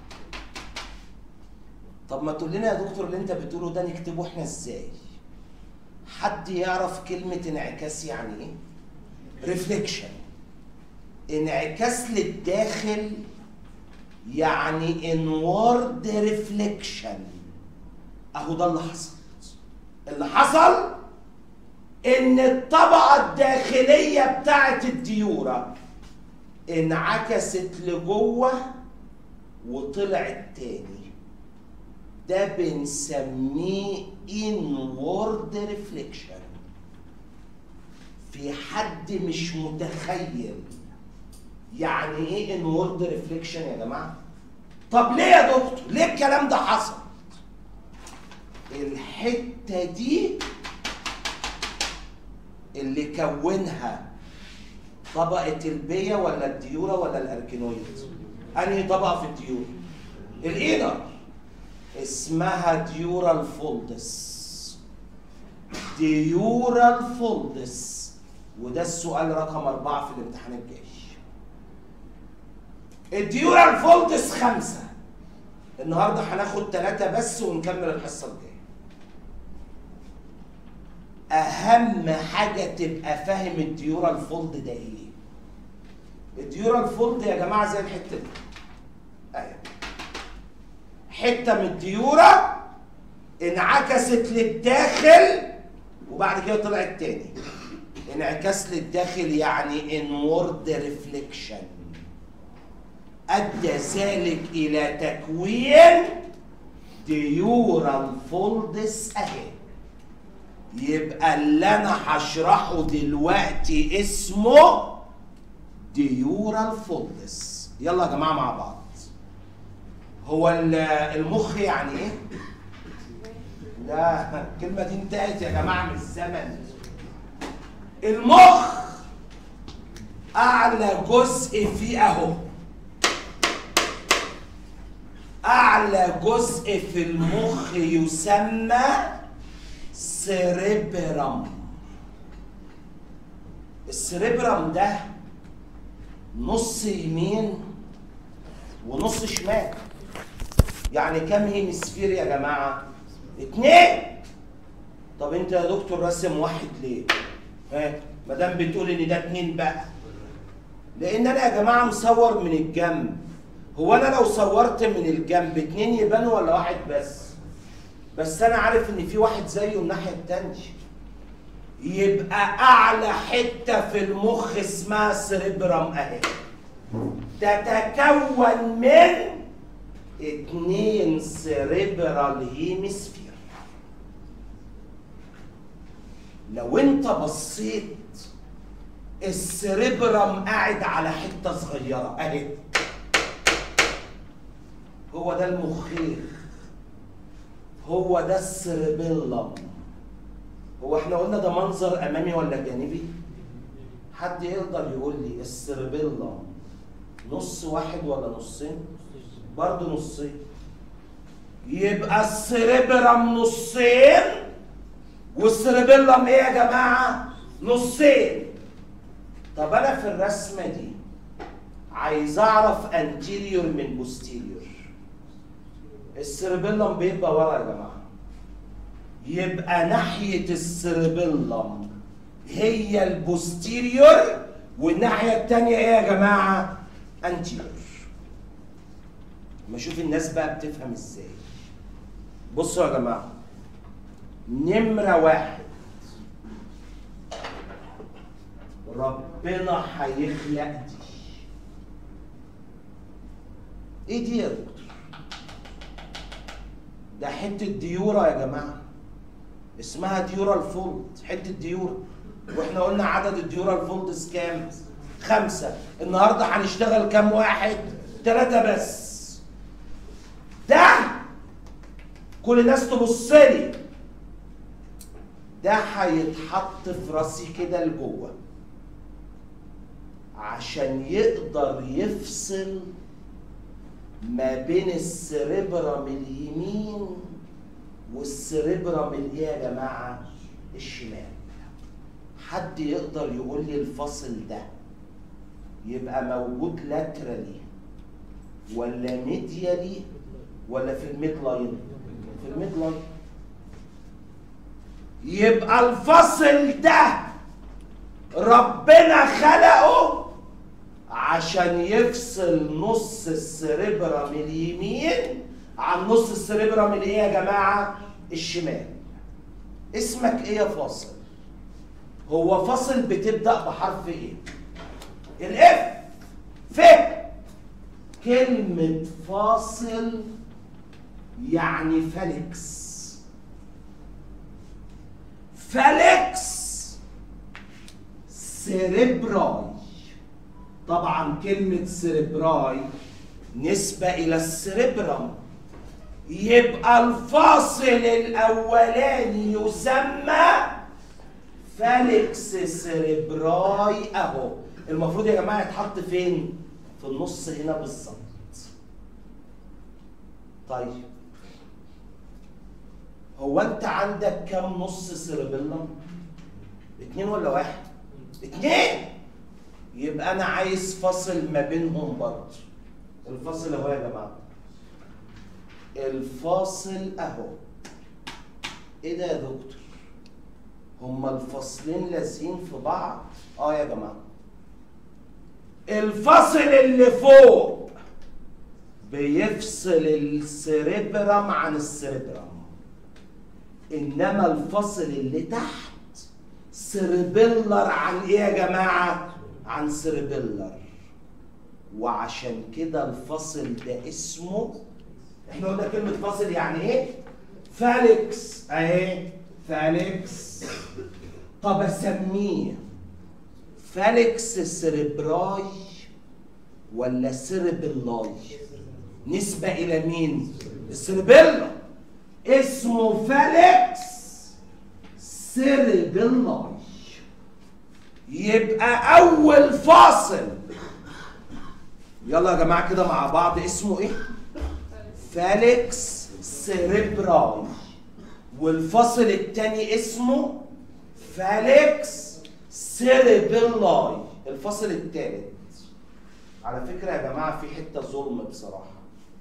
طب ما تقول لنا يا دكتور اللي انت بتقوله ده نكتبه احنا ازاي حد يعرف كلمة انعكاس يعني ايه ريفليكشن انعكاس للداخل يعني انورد ريفليكشن اهو ده اللي حصل اللي حصل ان الطبقة الداخلية بتاعت الديورة انعكست لجوه وطلعت تاني ده بنسميه inward reflection في حد مش متخيل يعني ايه انورد ريفليكشن يا جماعه طب ليه يا دكتور ليه الكلام ده حصل الحته دي اللي كونها طبقه البيه ولا الديوره ولا الاركينويد انهي طبقه في الديور الانر اسمها ديورال فولدس ديورال فولدس وده السؤال رقم أربعة في الامتحان الجاي الديورال فولدس خمسة النهاردة هناخد ثلاثة بس ونكمل الحصة الجاية أهم حاجة تبقى فاهم الديورال فولد ده إيه الديورال فولد يا جماعة زي الحتة دي أهي حتة من الديورة انعكست للداخل وبعد كده طلعت تاني انعكاس للداخل يعني انورد ريفليكشن ادى ذلك الى تكوين ديورال فولدس اهي يبقى اللي انا هشرحه دلوقتي اسمه ديورال فولدس يلا يا جماعه مع بعض هو المخ يعني ايه لا الكلمه دي انتهت يا جماعه من الزمن المخ اعلى جزء فيه اهو اعلى جزء في المخ يسمى سريبرم السريبرم ده نص يمين ونص شمال يعني كم هيمسفير يا جماعه اتنين طب انت يا دكتور راسم واحد ليه ها ما دام بتقول ان ده اتنين بقى لان انا يا جماعه مصور من الجنب هو انا لو صورت من الجنب اتنين يبانوا ولا واحد بس بس انا عارف ان في واحد زيه الناحيه التانيه يبقى اعلى حته في المخ اسمها سريبرم اهي تتكون من اتنين سريبرال هيمسفير لو انت بصيت السريبرم قاعد على حته صغيره اهي هو ده المخيخ هو ده السريبيلم هو احنا قلنا ده منظر امامي ولا جانبي حد يقدر يقول لي السريبيلم نص واحد ولا نصين برضه نصين يبقى السريبرم نصين والسريبيلم ايه يا جماعه نصين طب انا في الرسمه دي عايز اعرف انتيريور من بوستيريور السريبيلم بيبقى ورا يا جماعه يبقى ناحيه السريبيلم هي البوستيريور والناحيه الثانيه ايه يا جماعه انتيريور ما اشوف الناس بقى بتفهم ازاي بصوا يا جماعه نمره واحد ربنا هيخلق دي ايه دي يا دكتور ده حته ديوره يا جماعه اسمها ديورال فولد حته ديوره واحنا قلنا عدد الديورال فولدز كام خمسه النهارده هنشتغل كام واحد ثلاثه بس ده كل الناس تبص لي ده هيتحط في راسي كده لجوه عشان يقدر يفصل ما بين السريبرم اليمين والسريبرم الايه يا جماعه الشمال حد يقدر يقول لي الفصل ده يبقى موجود لاترالي ولا ميديالي ولا في الميد لاين في الميد لاين يبقى الفصل ده ربنا خلقه عشان يفصل نص السريبرم اليمين عن نص السريبرم الايه يا جماعه الشمال اسمك ايه يا فاصل هو فاصل بتبدا بحرف ايه الاف ف كلمه فاصل يعني فالكس فالكس سيريبراي طبعا كلمة سيريبراي نسبة إلى السيريبرم يبقى الفاصل الأولاني يسمى فالكس سيريبراي أهو المفروض يا جماعة يتحط فين؟ في النص هنا بالظبط طيب هو أنت عندك كام نص سيربيلم؟ اتنين ولا واحد؟ اتنين يبقى أنا عايز فاصل ما بينهم برضه الفاصل اهو يا جماعه الفاصل اهو ايه ده يا دكتور هما الفاصلين لازقين في بعض اه يا جماعه الفاصل اللي فوق بيفصل السريبرم عن السريبرم انما الفاصل اللي تحت سريبيلر عن ايه يا جماعه عن سريبيلر وعشان كده الفصل ده اسمه احنا قلنا كلمة فصل يعني ايه؟ فالكس اهي فالكس طب اسميه فالكس سيربراي ولا سيربيلاي؟ نسبة إلى مين؟ السيربيلا اسمه فالكس سيربيلاي يبقى أول فاصل يلا يا جماعه كده مع بعض اسمه ايه فالكس سيريبراي والفصل الثاني اسمه فالكس سيريبيلاي الفصل الثالث على فكره يا جماعه في حته ظلم بصراحه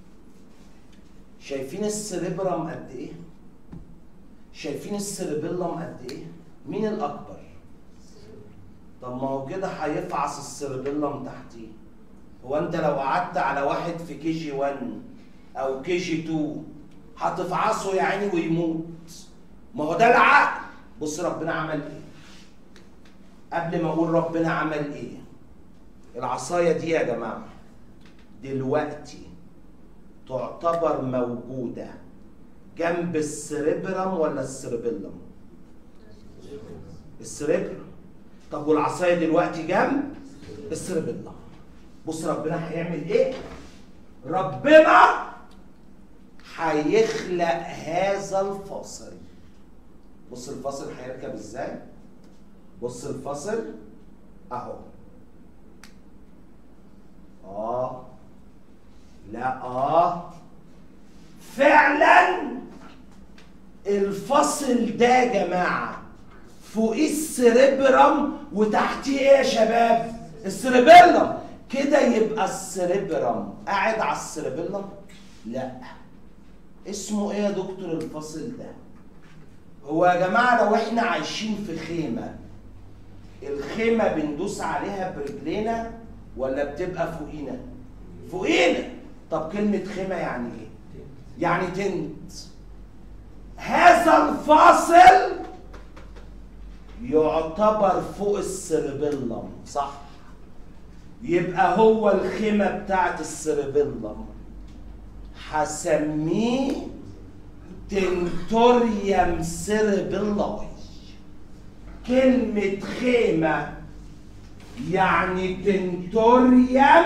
شايفين السيريبرم قد ايه شايفين السيريبيلم قد ايه مين الاكبر طب ما هو كده هيفعص السيريبيلم تحتيه هو انت لو قعدت على واحد في كي جي 1 او كي جي 2 هتفعصه يا عيني ويموت ما هو ده العقل بص ربنا عمل ايه قبل ما اقول ربنا عمل ايه العصايه دي يا جماعه دلوقتي تعتبر موجوده جنب السريبرم ولا السريبيلم السريبرم طب والعصايه دلوقتي جنب السريبيلم بص ربنا هيعمل ايه ربنا هيخلق هذا الفاصل بص الفاصل هيركب ازاي بص الفاصل اهو اه لا اه فعلا الفصل ده يا جماعه فوقيه السريبرم وتحتيه ايه يا شباب السريبيلم كده يبقى السريبرم قاعد على السريبيلم لا اسمه ايه يا دكتور الفصل ده هو يا جماعه لو احنا عايشين في خيمه الخيمه بندوس عليها برجلينا ولا بتبقى فوقينا فوقينا طب كلمه خيمه يعني ايه يعني تنت هذا الفاصل يعتبر فوق السربيلم صح يبقى هو الخيمة بتاعت السربيلم هسميه تنتوريوم سيربيلاي كلمة خيمة يعني تنتوريوم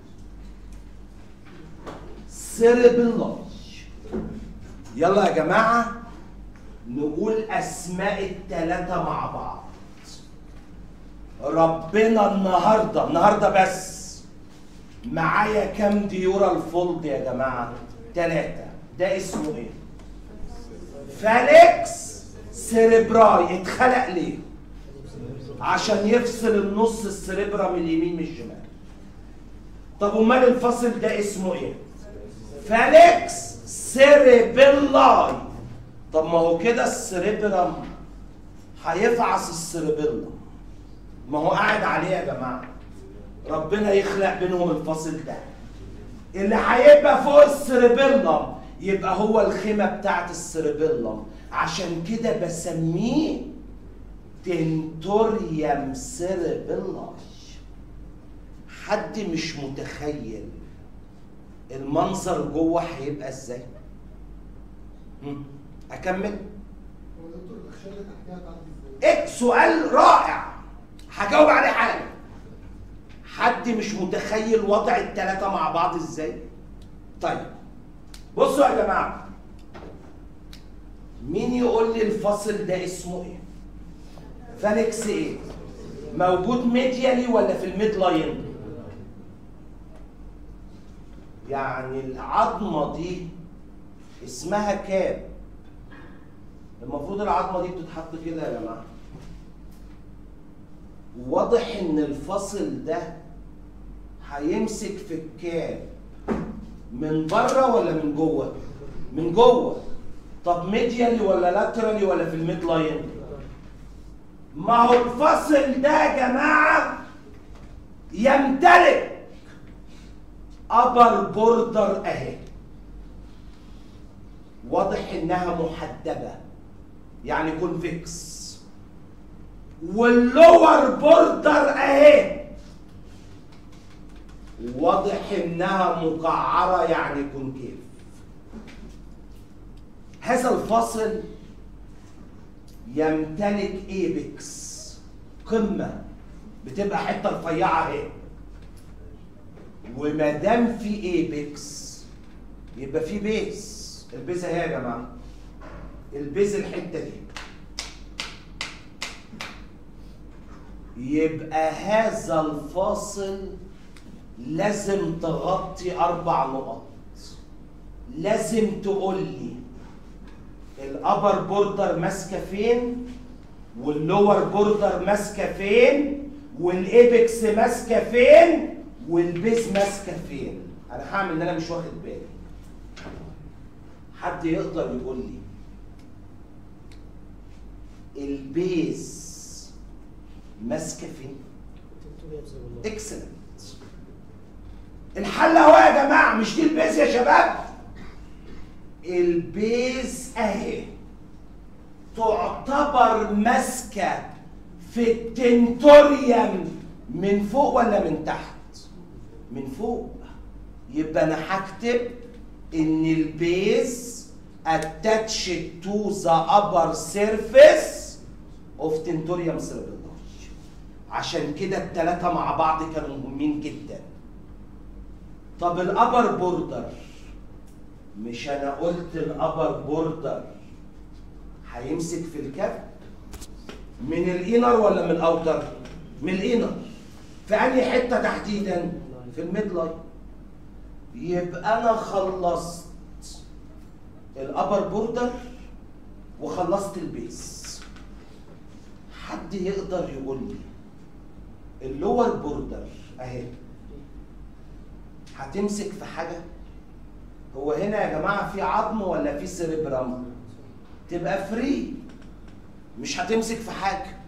سيربيلاي يلا يا جماعة نقول أسماء التلاتة مع بعض ربنا النهاردة النهاردة بس معايا كام ديورا الفولد يا جماعة تلاتة ده اسمه ايه فالكس سيربراي اتخلق ليه عشان يفصل النص السريبرا من اليمين من الشمال طب امال الفصل ده اسمه ايه فالكس سيربيلاي طب ما هو كده السريبرم هيفعص السريبيلم ما هو قاعد عليه يا جماعه ربنا يخلق بينهم الفاصل ده اللي هيبقى فوق السريبيلم يبقى هو الخيمه بتاعت السريبيلم عشان كده بسميه تنتوريوم سيربيلاي حد مش متخيل المنظر جوه هيبقى ازاي هم، اكمل هو دكتور الاخشاب اللي تحتها تعدي ازاي؟ ايه سؤال رائع هجاوب عليه حالا حد مش متخيل وضع التلاتة مع بعض ازاي طيب بصوا يا جماعة مين يقول لي الفصل ده اسمه ايه فالكس ايه موجود ميديالي ولا في الميد لاين يعني العظمة دي اسمها كاب المفروض العظمة دي بتتحط كده يا جماعة واضح ان الفصل ده هيمسك في الكاب من بره ولا من جوه من جوه طب ميديالي ولا لاترالي ولا في الميد لاين ما هو الفصل ده يا جماعه يمتلك ابر بوردر اهي واضح انها محدبه يعني كونفكس واللور بوردر اهي واضح انها مقعره يعني كونكيف هذا الفصل يمتلك ايبكس قمه بتبقى حته رفيعه اهي وما دام في ايبكس يبقى في بيز البيز اهي يا جماعه البيز الحته دي يبقى هذا الفاصل لازم تغطي اربع نقط لازم تقول لي الابر بوردر ماسكه فين واللور بوردر ماسكه فين والايبكس ماسكه فين والبيز ماسكه فين انا هعمل ان انا مش واخد بالي حد يقدر يقول لي البيز ماسكه فين اكسلنت الحل اهو يا جماعه مش دي البيز يا شباب البيز اهي تعتبر ماسكه في التنتوريوم من فوق ولا من تحت من فوق يبقى انا هكتب ان البيز attached to the upper surface of tentorium cerebellum عشان كده التلاتة مع بعض كانوا مهمين جدا طب الابر بوردر مش انا قلت الابر بوردر هيمسك في الكف من الانر ولا من الاوتر من الانر في انهي حته تحديدا في الميد لاين يبقى انا خلصت الابر بوردر وخلصت البيس حد يقدر يقول لي اللور بوردر اهي هتمسك في حاجه هو هنا يا جماعه في عظم ولا في سيريبرام تبقى فري مش هتمسك في حاجه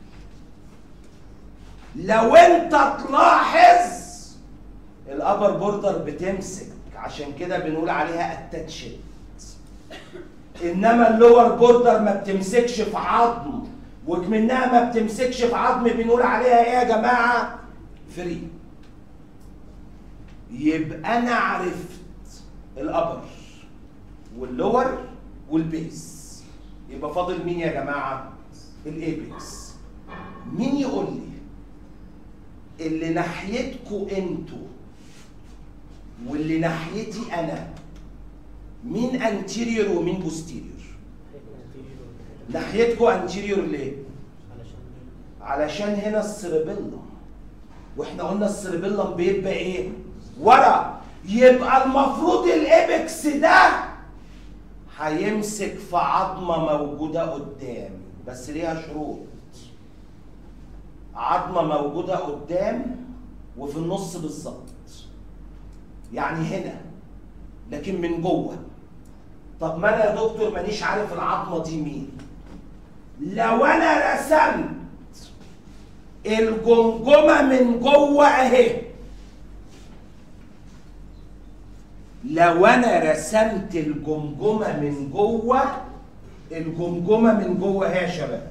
لو انت تلاحظ الابر بوردر بتمسك عشان كده بنقول عليها اتاتشد انما اللور بوردر ما بتمسكش في عظم وكمنها ما بتمسكش في عظم بنقول عليها ايه يا جماعه فري يبقى انا عرفت الابر واللور والبيس يبقى فاضل مين يا جماعه الايبكس مين يقول لي اللي ناحيتكوا انتوا واللي ناحيتي انا مين انتيريور ومين بوستيريور ناحيتكوا انتيريور ليه علشان هنا السيربيلم واحنا قلنا السيربيلم بيبقى ايه ورا يبقى المفروض الابكس ده هيمسك في عظمه موجوده قدام بس ليها شروط عظمه موجوده قدام وفي النص بالظبط يعني هنا لكن من جوه طب ما انا يا دكتور مانيش عارف العظمه دي مين لو انا رسمت الجمجمه من جوه اهي لو انا رسمت الجمجمه من جوه الجمجمه من جوه اهي يا شباب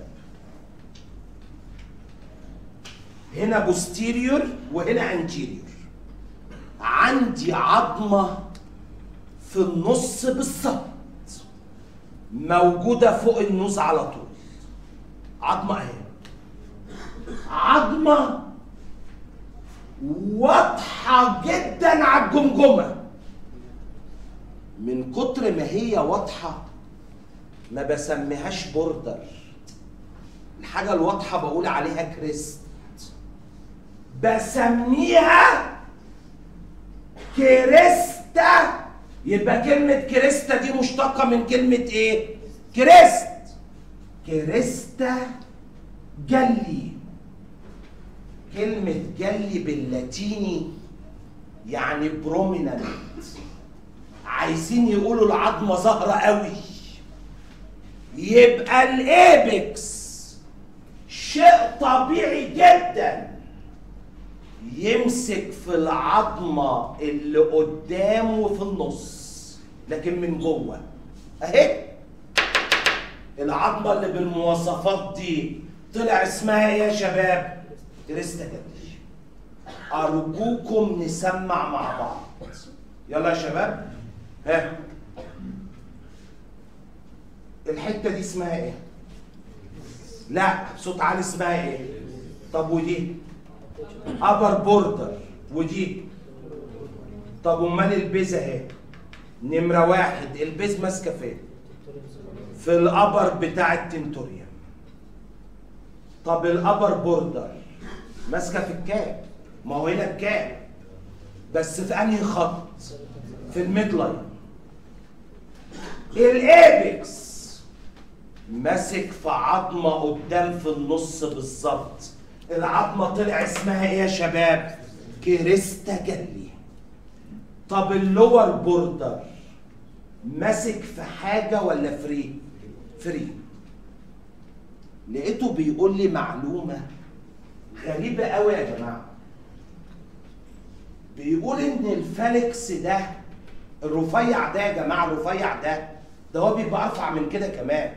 هنا بوستيريور وهنا انتيريور عندي عظمه في النص بالظبط موجوده فوق النوز على طول عظمه اهي عظمه العظمه واضحه جدا على الجمجمه من كتر ما هي واضحه ما بسميهاش بوردر الحاجه الواضحه بقول عليها كريست بسميها كريستا يبقى كلمة كريستا دي مشتقة من كلمة ايه؟ كريست كريستا جلي كلمة جلي باللاتيني يعني برومينانت عايزين يقولوا العظمة ظاهرة قوي يبقى الايبكس شيء طبيعي جدا يمسك في العظمة اللي قدامه وفي النص لكن من جوه اهي العظمة اللي بالمواصفات دي طلع اسمها ايه يا شباب؟ كريستا جدي أرجوكم نسمع مع بعض يلا يا شباب ها الحتة دي اسمها ايه؟ لا صوت عالي اسمها ايه؟ طب ودي؟ ابر بوردر ودي طب امال البيز اهي نمره واحد البيز ماسكه فين؟ في الابر بتاع التنتوريوم طب الابر بوردر ماسكه في الكاب ما هو هنا الكاب بس في انهي خط؟ في الميد لاين الايبكس ماسك في عظمه قدام في النص بالظبط العظمه طلع اسمها ايه يا شباب كريستا جلي طب اللور بوردر ماسك في حاجه ولا فري فري لقيته بيقول لي معلومه غريبه قوي يا جماعه بيقول ان الفالكس ده الرفيع ده يا جماعه الرفيع ده ده هو بيبقى ارفع من كده كمان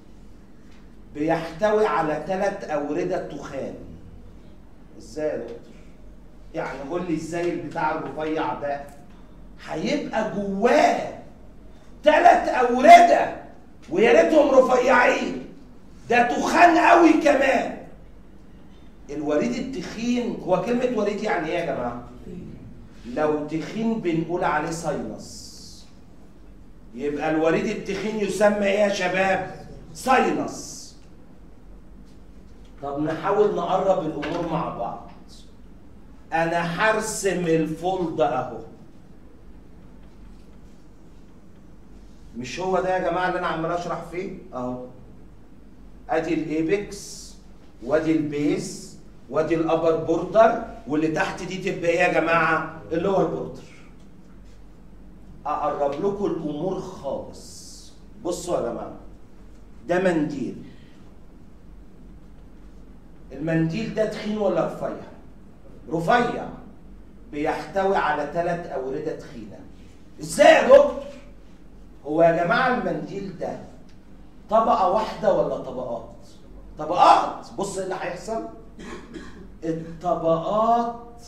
بيحتوي على ثلاث اورده تخان ازاي يا دكتور يعني قول لي ازاي البتاع الرفيع ده هيبقى جواه ثلاث اورده ويا ريتهم رفيعين ده تخان قوي كمان الوريد التخين هو كلمه وريد يعني ايه يا جماعه لو تخين بنقول عليه ساينس يبقى الوريد التخين يسمى ايه يا شباب ساينس طب نحاول نقرب الامور مع بعض انا هرسم الفولد اهو مش هو ده يا جماعه اللي انا عمال اشرح فيه اهو ادي الايبكس وادي البيس وادي الابر بوردر واللي تحت دي تبقى ايه يا جماعه اللور بوردر اقرب لكم الامور خالص بصوا يا جماعه ده منديل المنديل ده تخين ولا رفيع رفيع بيحتوي على ثلاث أوردة تخينة ازاي يا دكتور هو يا جماعة المنديل ده طبقة واحدة ولا طبقات طبقات بص ايه اللي هيحصل الطبقات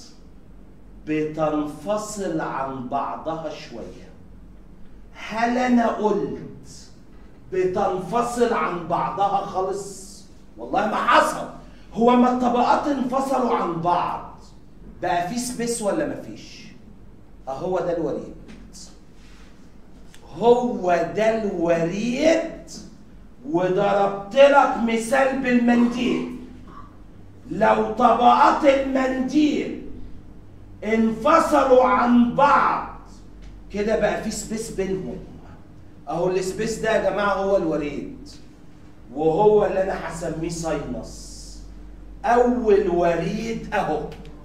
بتنفصل عن بعضها شوية هل انا قلت بتنفصل عن بعضها خالص والله ما حصل هو ما الطبقات انفصلوا عن بعض بقى في سبيس ولا ما فيش اهو ده الوريد هو ده الوريد وضربت لك مثال بالمنديل لو طبقات المنديل انفصلوا عن بعض كده بقى في سبيس بينهم اهو السبيس ده يا جماعه هو الوريد وهو اللي انا هسميه ساينس اول وريد اهو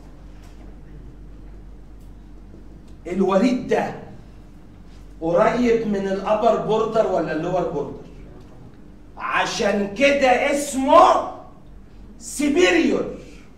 الوريد ده قريب من الابر بوردر ولا اللور بوردر عشان كده اسمه سيبيريور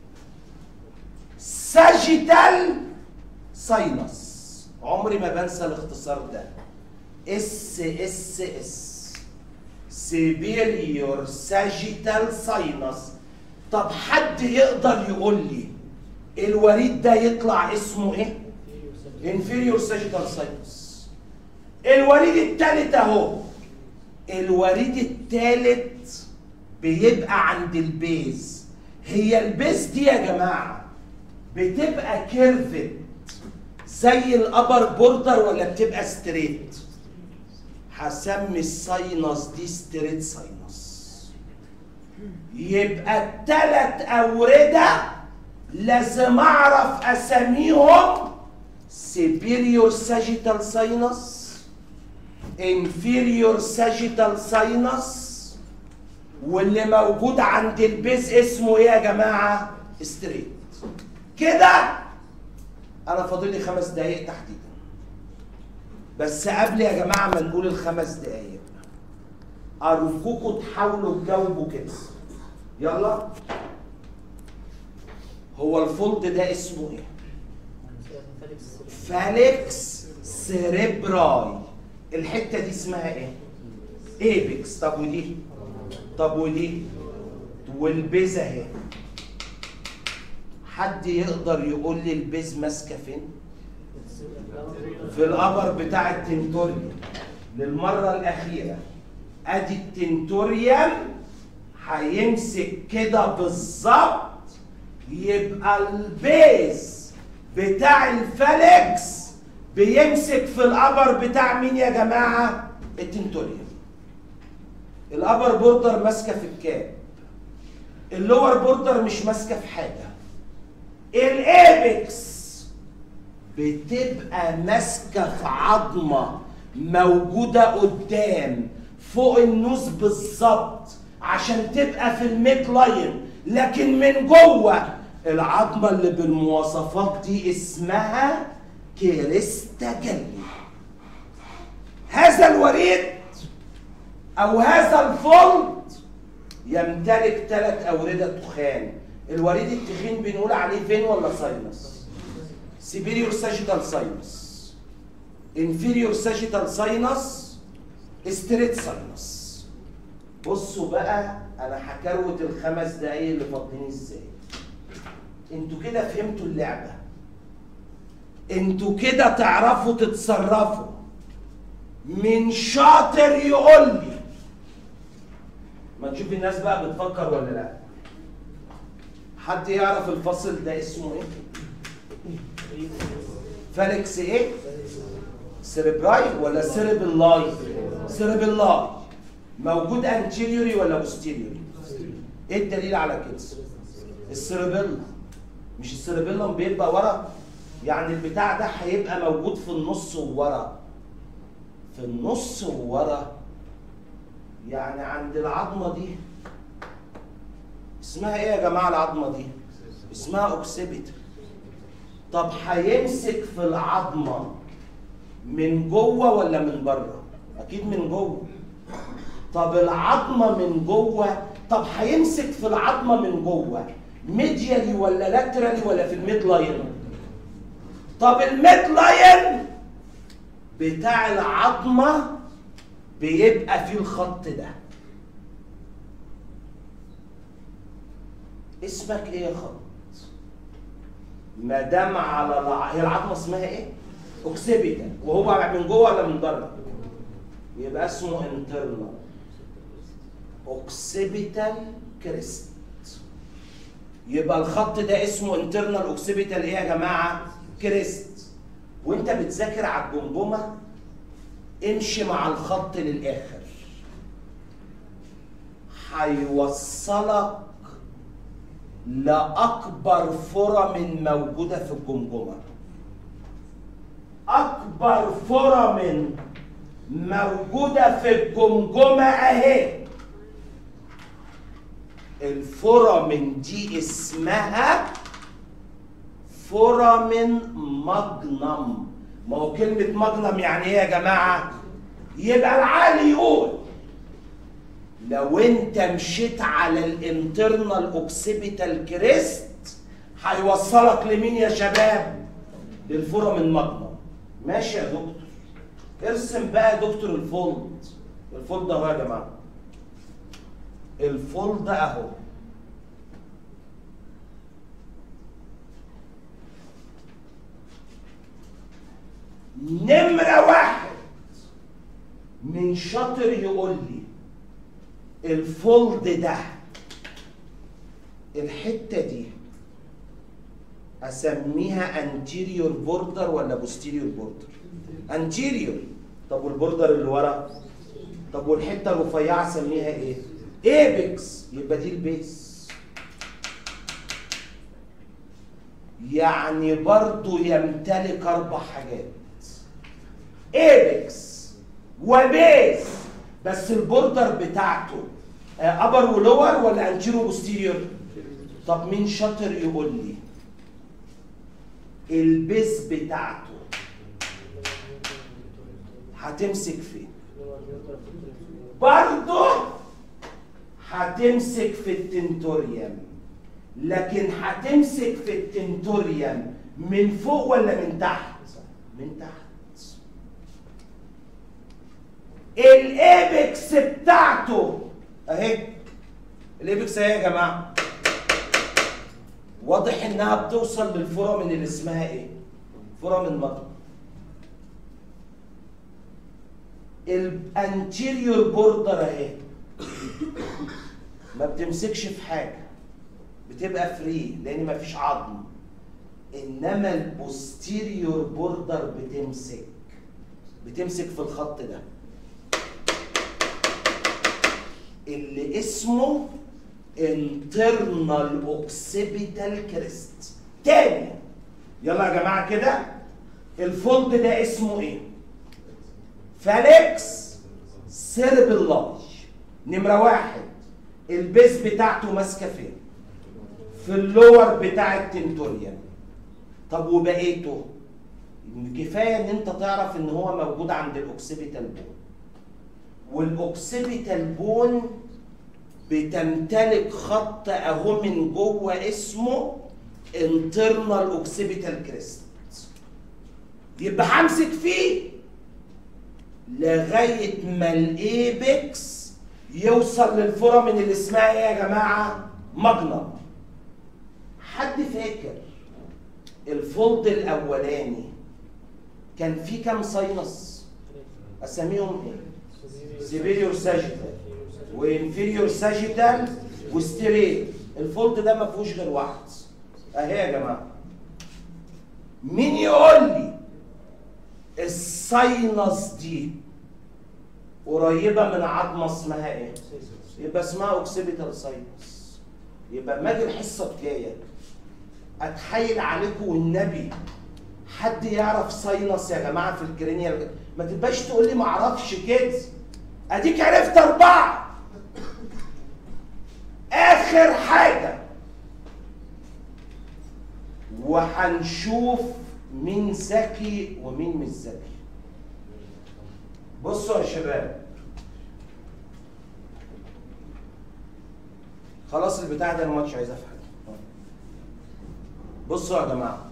ساجيتال ساينس عمري ما بنسى الاختصار ده اس اس اس سيبيريور ساجيتال ساينس طب حد يقدر يقول لي الوريد ده يطلع اسمه ايه inferior sagittal sinus الوريد الثالث اهو الوريد الثالث بيبقى عند البيز هي البيز دي يا جماعه بتبقى كيرفت زي الابر بوردر ولا بتبقى ستريت هسمي الساينس دي ستريت ساينس يبقى التلات أوردة لازم أعرف أساميهم superior sagittal sinus inferior sagittal sinus واللي موجود عند البيز اسمه ايه يا جماعة؟ ستريت كده أنا فاضل لي خمس دقايق تحديدا بس قبل يا جماعة ما نقول الخمس دقايق أرجوكوا تحاولوا تجاوبوا كده يلا هو الفولد ده اسمه ايه؟ فاليكس سيريبراي الحته دي اسمها ايه؟ ايبكس طب ودي؟ طب ودي؟ والبيز اهي حد يقدر يقول لي البيز ماسكه فين؟ في الابر بتاع التنتوريوم للمره الاخيره ادي التنتوريوم هيمسك كده بالظبط يبقى البيز بتاع الفالكس بيمسك في الابر بتاع مين يا جماعه التنتوريوم الابر بوردر ماسكه في الكاب اللور بوردر مش ماسكه في حاجه الايبكس بتبقى ماسكه في عظمه موجوده قدام فوق النوز بالظبط عشان تبقى في الميد لاين لكن من جوه العظمه اللي بالمواصفات دي اسمها كريستا جلي هذا الوريد او هذا الفولد يمتلك ثلاث اورده تخان الوريد التخين بنقول عليه فين ولا ساينس superior sagittal sinus inferior sagittal sinus straight sinus بصوا بقى انا هكروت الخمس دقايق اللي فاضلين ازاي انتوا كده فهمتوا اللعبه انتوا كده تعرفوا تتصرفوا من شاطر يقول لي ما نشوف الناس بقى بتفكر ولا لا حد يعرف الفصل ده اسمه ايه فالكس ايه سيربراي ولا سيربلاي سيربلاي موجود انتيريوري ولا بوستيريوري ايه الدليل على كده السيربيلا مش السيربيلم بيبقى ورا يعني البتاع ده هيبقى موجود في النص وورا في النص وورا يعني عند العظمه دي اسمها ايه يا جماعه العظمه دي اسمها اوكسيبيتال طب هيمسك في العظمه من جوه ولا من بره اكيد من جوه طب العظمه من جوه طب هيمسك في العظمه من جوه ميديالي ولا لاترالي ولا في الميد لاين طب الميد لاين بتاع العظمه بيبقى فيه الخط ده اسمك ايه يا خط ما دام على الع... هي العظمه اسمها ايه اوكسيبيتال وهو من جوه ولا من بره يبقى اسمه انترنال اوكسيبيتال كريست يبقى الخط ده اسمه انترنال اوكسيبيتال ايه يا جماعه كريست وانت بتذاكر على الجمجمه امشي مع الخط للاخر هيوصلك لاكبر فرم موجوده في الجمجمه اكبر فرم موجوده في الجمجمه اهي الفورامين دي اسمها فورامين ماجنم ما هو كلمة ماجنم يعني ايه يا جماعة؟ يبقى العالي يقول لو انت مشيت على الانترنال اوكسيبيتال كريست هيوصلك لمين يا شباب؟ للفورامين ماجنم ماشي يا دكتور ارسم بقى يا دكتور الفولد الفولد اهو يا جماعه الفولد اهو نمرة واحد من شاطر يقول لي الفولد ده الحته دي اسميها انتيريور بوردر ولا بوستيريور بوردر انتيريور طب والبوردر اللي ورا طب والحته الرفيعه اسميها ايه ايبكس يبقى دي البيس يعني برضو يمتلك اربع حاجات ايبكس وبيس بس البوردر بتاعته ابر ولور ولا انتيرو بوستيريور طب مين شاطر يقول لي البيس بتاعته هتمسك فين برضه هتمسك في التنتوريوم لكن هتمسك في التنتوريوم من فوق ولا من تحت من تحت الايبكس بتاعته اهي الايبكس اهي يا جماعه واضح انها بتوصل للفورامين اللي اسمها ايه فورامين مطر الانتيريور بوردر اهي ما بتمسكش في حاجه بتبقى فري لان ما فيش عظم انما البوستيريور بوردر بتمسك بتمسك في الخط ده اللي اسمه internal occipital crest تاني يلا يا جماعه كده الفولد ده اسمه ايه فاليكس سيربلاج نمره واحد البيس بتاعته ماسكه فين في اللور بتاع التنتوريان طب وبقيته كفايه ان انت تعرف ان هو موجود عند الاوكسيبيتال بون والاوكسيبيتال بون بتمتلك خط اهو من جوه اسمه internal occipital crest يبقى همسك فيه لغايه ما الايبكس يوصل للفورامين اللي اسمها ايه يا جماعه ماجنم حد فاكر الفولد الاولاني كان فيه كام ساينس اساميهم ايه سيبيريور ساجيتال وانفيريور ساجيتال وستريت الفولد ده ما فيهوش غير واحد اهي يا جماعه مين يقول لي الساينس دي قريبه من عظمه اسمها ايه يبقى اسمها اوكسيبيتال ساينس يبقى ما اجي الحصه الجايه اتحايل عليكم والنبي حد يعرف ساينس يا جماعه في الكرينيال ما تبقاش تقول لي ما اعرفش كده اديك عرفت اربعه اخر حاجه وهنشوف مين ذكي ومين مش ذكي بصوا يا شباب خلاص البتاع ده انا مش عايز افهم بصوا يا جماعه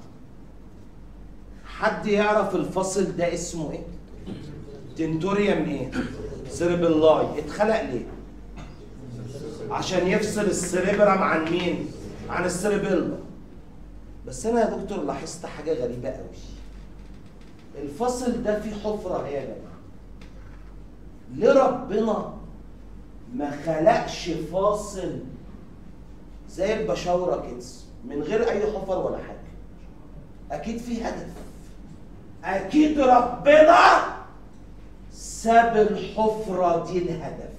حد يعرف الفصل ده اسمه ايه تنتوريوم ايه سيربلاي اتخلق ليه عشان يفصل السريبرم عن مين عن السريبيلا بس انا يا دكتور لاحظت حاجه غريبه قوي الفصل ده فيه حفره ايه يا جماعه ليه ربنا ما خلقش فاصل زي البشاوره كده من غير اي حفر ولا حاجه اكيد في هدف اكيد ربنا ساب الحفره دي الهدف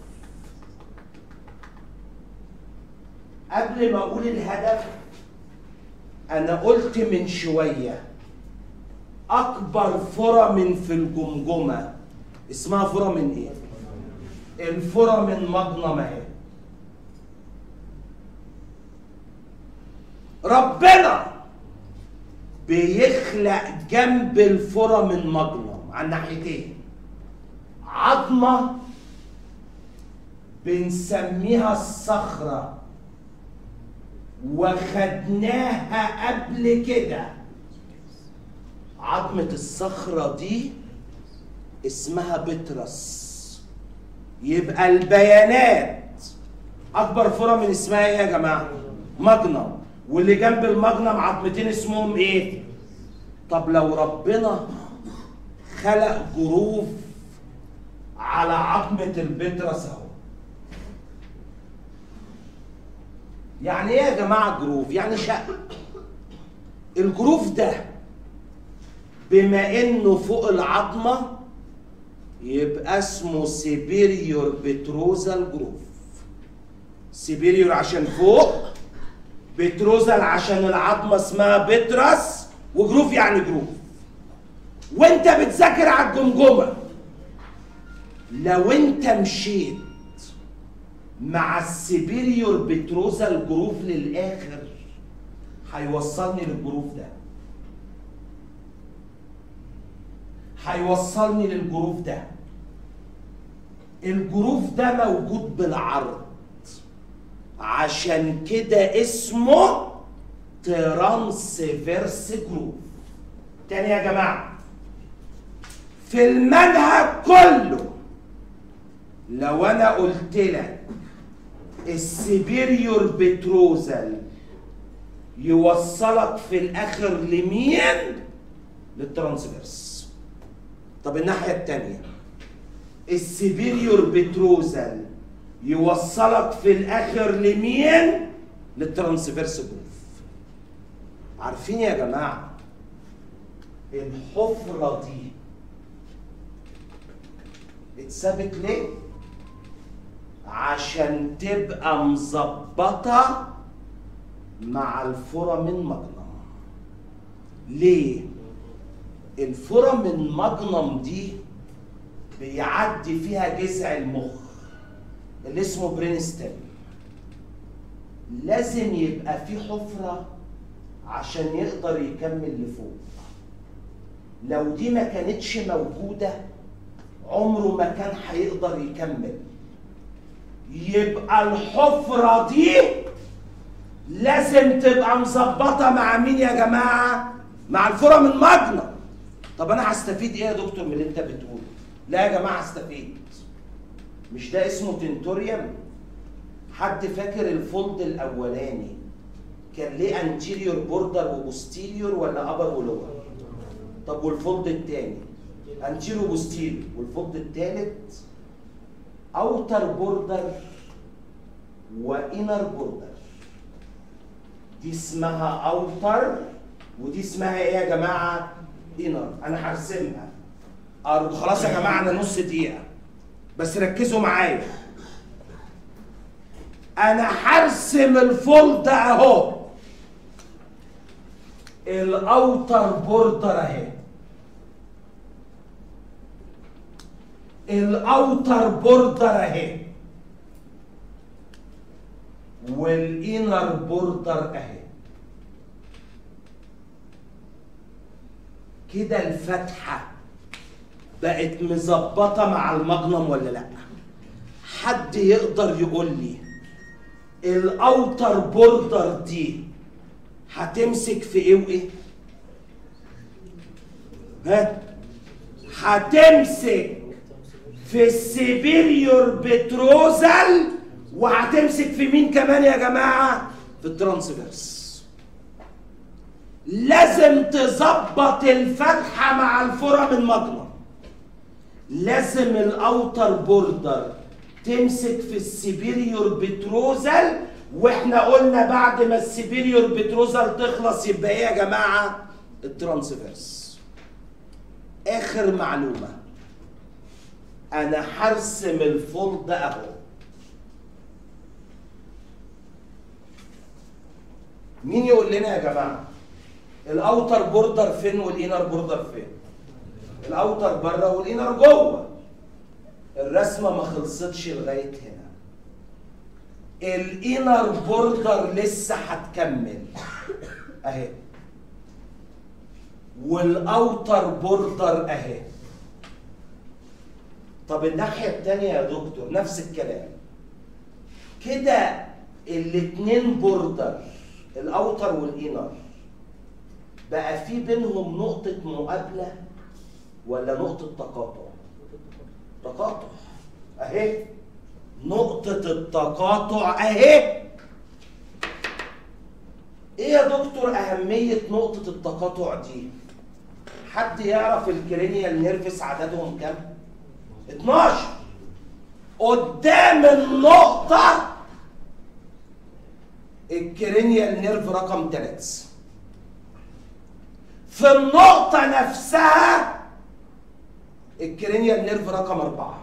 قبل ما اقول الهدف انا قلت من شويه اكبر فرم في الجمجمه اسمها فرم ايه الفرم مجنم اهي ربنا بيخلق جنب الفرم المجنم على الناحيتين عظمه بنسميها الصخره وخدناها قبل كده عظمة الصخرة دي اسمها بترس يبقى البيانات أكبر فورة من اسمها إيه يا جماعة؟ مجنم واللي جنب المجنم عظمتين اسمهم إيه؟ طب لو ربنا خلق جروف على عظمة البترس أهو يعني ايه يا جماعه جروف يعني شق الجروف ده بما انه فوق العظمه يبقى اسمه سيبيريور بتروزال جروف سيبيريور عشان فوق بتروزال عشان العظمه اسمها بترس وجروف يعني جروف وانت بتذاكر على الجمجمه لو انت مشيت مع السيبيريور بتروزال جروف للاخر هيوصلني للجروف ده هيوصلني للجروف ده الجروف ده موجود بالعرض عشان كده اسمه ترانسفيرس جروف تاني يا جماعه في المنهج كله لو انا قلت لك السيبيريور بتروزال يوصلك في الاخر لمين للترانسفيرس طب الناحيه الثانيه السيبيريور بتروزال يوصلك في الاخر لمين للترانسفيرس جروف عارفين يا جماعه الحفره دي اتثبت ليه عشان تبقى مظبطه مع الفورامين مجنم ليه الفورامين مجنم دي بيعدي فيها جذع المخ اللي اسمه برين ستيم لازم يبقى في حفرة عشان يقدر يكمل لفوق لو دي ما كانتش موجودة عمره ما كان هيقدر يكمل يبقى الحفرة دي لازم تبقى مظبطة مع مين يا جماعة؟ مع الفورم المجنة طب أنا هستفيد إيه يا دكتور من اللي أنت بتقوله؟ لا يا جماعة هستفيد مش ده اسمه تنتوريوم؟ حد فاكر الفولد الأولاني كان ليه انتيريور بوردر وبوستيريور ولا ابر ولور؟ طب والفولد الثاني انتيريور وبوستيريور والفولد الثالث اوتر بوردر وانر بوردر دي اسمها اوتر ودي اسمها ايه يا جماعه انر انا هرسمها أرجو خلاص يا جماعه انا نص دقيقه بس ركزوا معايا انا هرسم الفولد اهو الاوتر بوردر اهي الاوتر بوردر اهي والانر بوردر اهي كده الفتحه بقت مظبطه مع المجنم ولا لا حد يقدر يقول لي الاوتر بوردر دي هتمسك في ايه وايه ها هتمسك في السيبيريور بتروزال وهتمسك في مين كمان يا جماعه في الترانسفيرس لازم تظبط الفتحه مع الفرم المجنم لازم الاوتر بوردر تمسك في السيبيريور بتروزال واحنا قلنا بعد ما السيبيريور بتروزال تخلص يبقى ايه يا جماعه الترانسفيرس اخر معلومه انا هرسم الفولد اهو مين يقول لنا يا جماعه الاوتر بوردر فين والانر بوردر فين الاوتر بره والانر جوه الرسمه ما خلصتش لغايه هنا الانر بوردر لسه هتكمل اهي والاوتر بوردر اهي طب الناحيه الثانيه يا دكتور نفس الكلام كده الاتنين بوردر الاوتر والانر بقى في بينهم نقطه مقابله ولا نقطه تقاطع تقاطع اهي نقطة التقاطع اهي ايه يا دكتور اهمية نقطة التقاطع دي حد يعرف الكرينيال نيرفس عددهم كام 12 قدام النقطة الكرينيال نيرف رقم 3 في النقطة نفسها الكرينيال نيرف رقم أربعة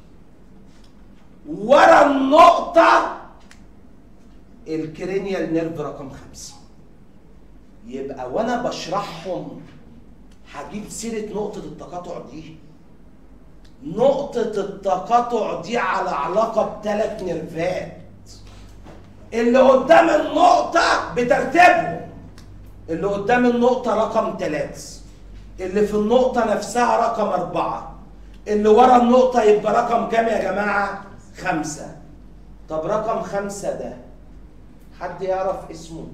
ورا النقطة الكرينيال نيرف رقم خمسة يبقى وانا بشرحهم هجيب سيرة نقطة التقاطع دي نقطة التقاطع دي على علاقة بثلاث نيرفات اللي قدام النقطة بترتيبهم اللي قدام النقطة رقم ثلاثة اللي في النقطة نفسها رقم أربعة اللي ورا النقطة يبقى رقم كام يا جماعة؟ خمسة طب رقم خمسة ده حد يعرف اسمه؟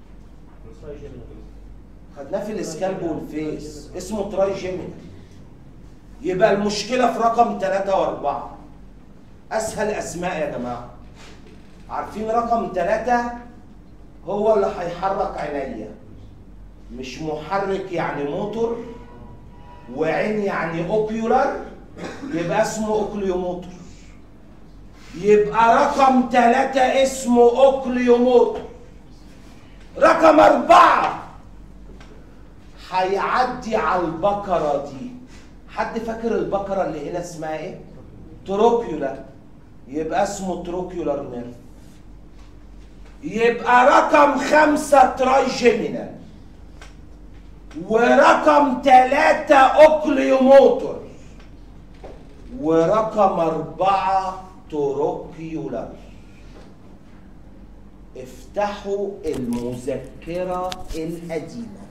خدناه في الاسكالب والفيس اسمه تراي جيميني يبقى المشكلة في رقم ثلاثة وأربعة أسهل أسماء يا جماعة عارفين رقم ثلاثة هو اللي هيحرك عينيا مش محرك يعني موتور وعين يعني اوكيولار يبقى اسمه اوكليوموتور يبقى رقم ثلاثة اسمه اوكليوموتور رقم أربعة هيعدي على البقرة دي حد فاكر البقرة اللي هنا اسمها ايه؟ تروكيولار يبقى اسمه تروكيولار نيرف يبقى رقم خمسة ترايجيمينال ورقم ثلاثة أوكليوموتور ورقم أربعة تروكيولار افتحوا المذكرة القديمة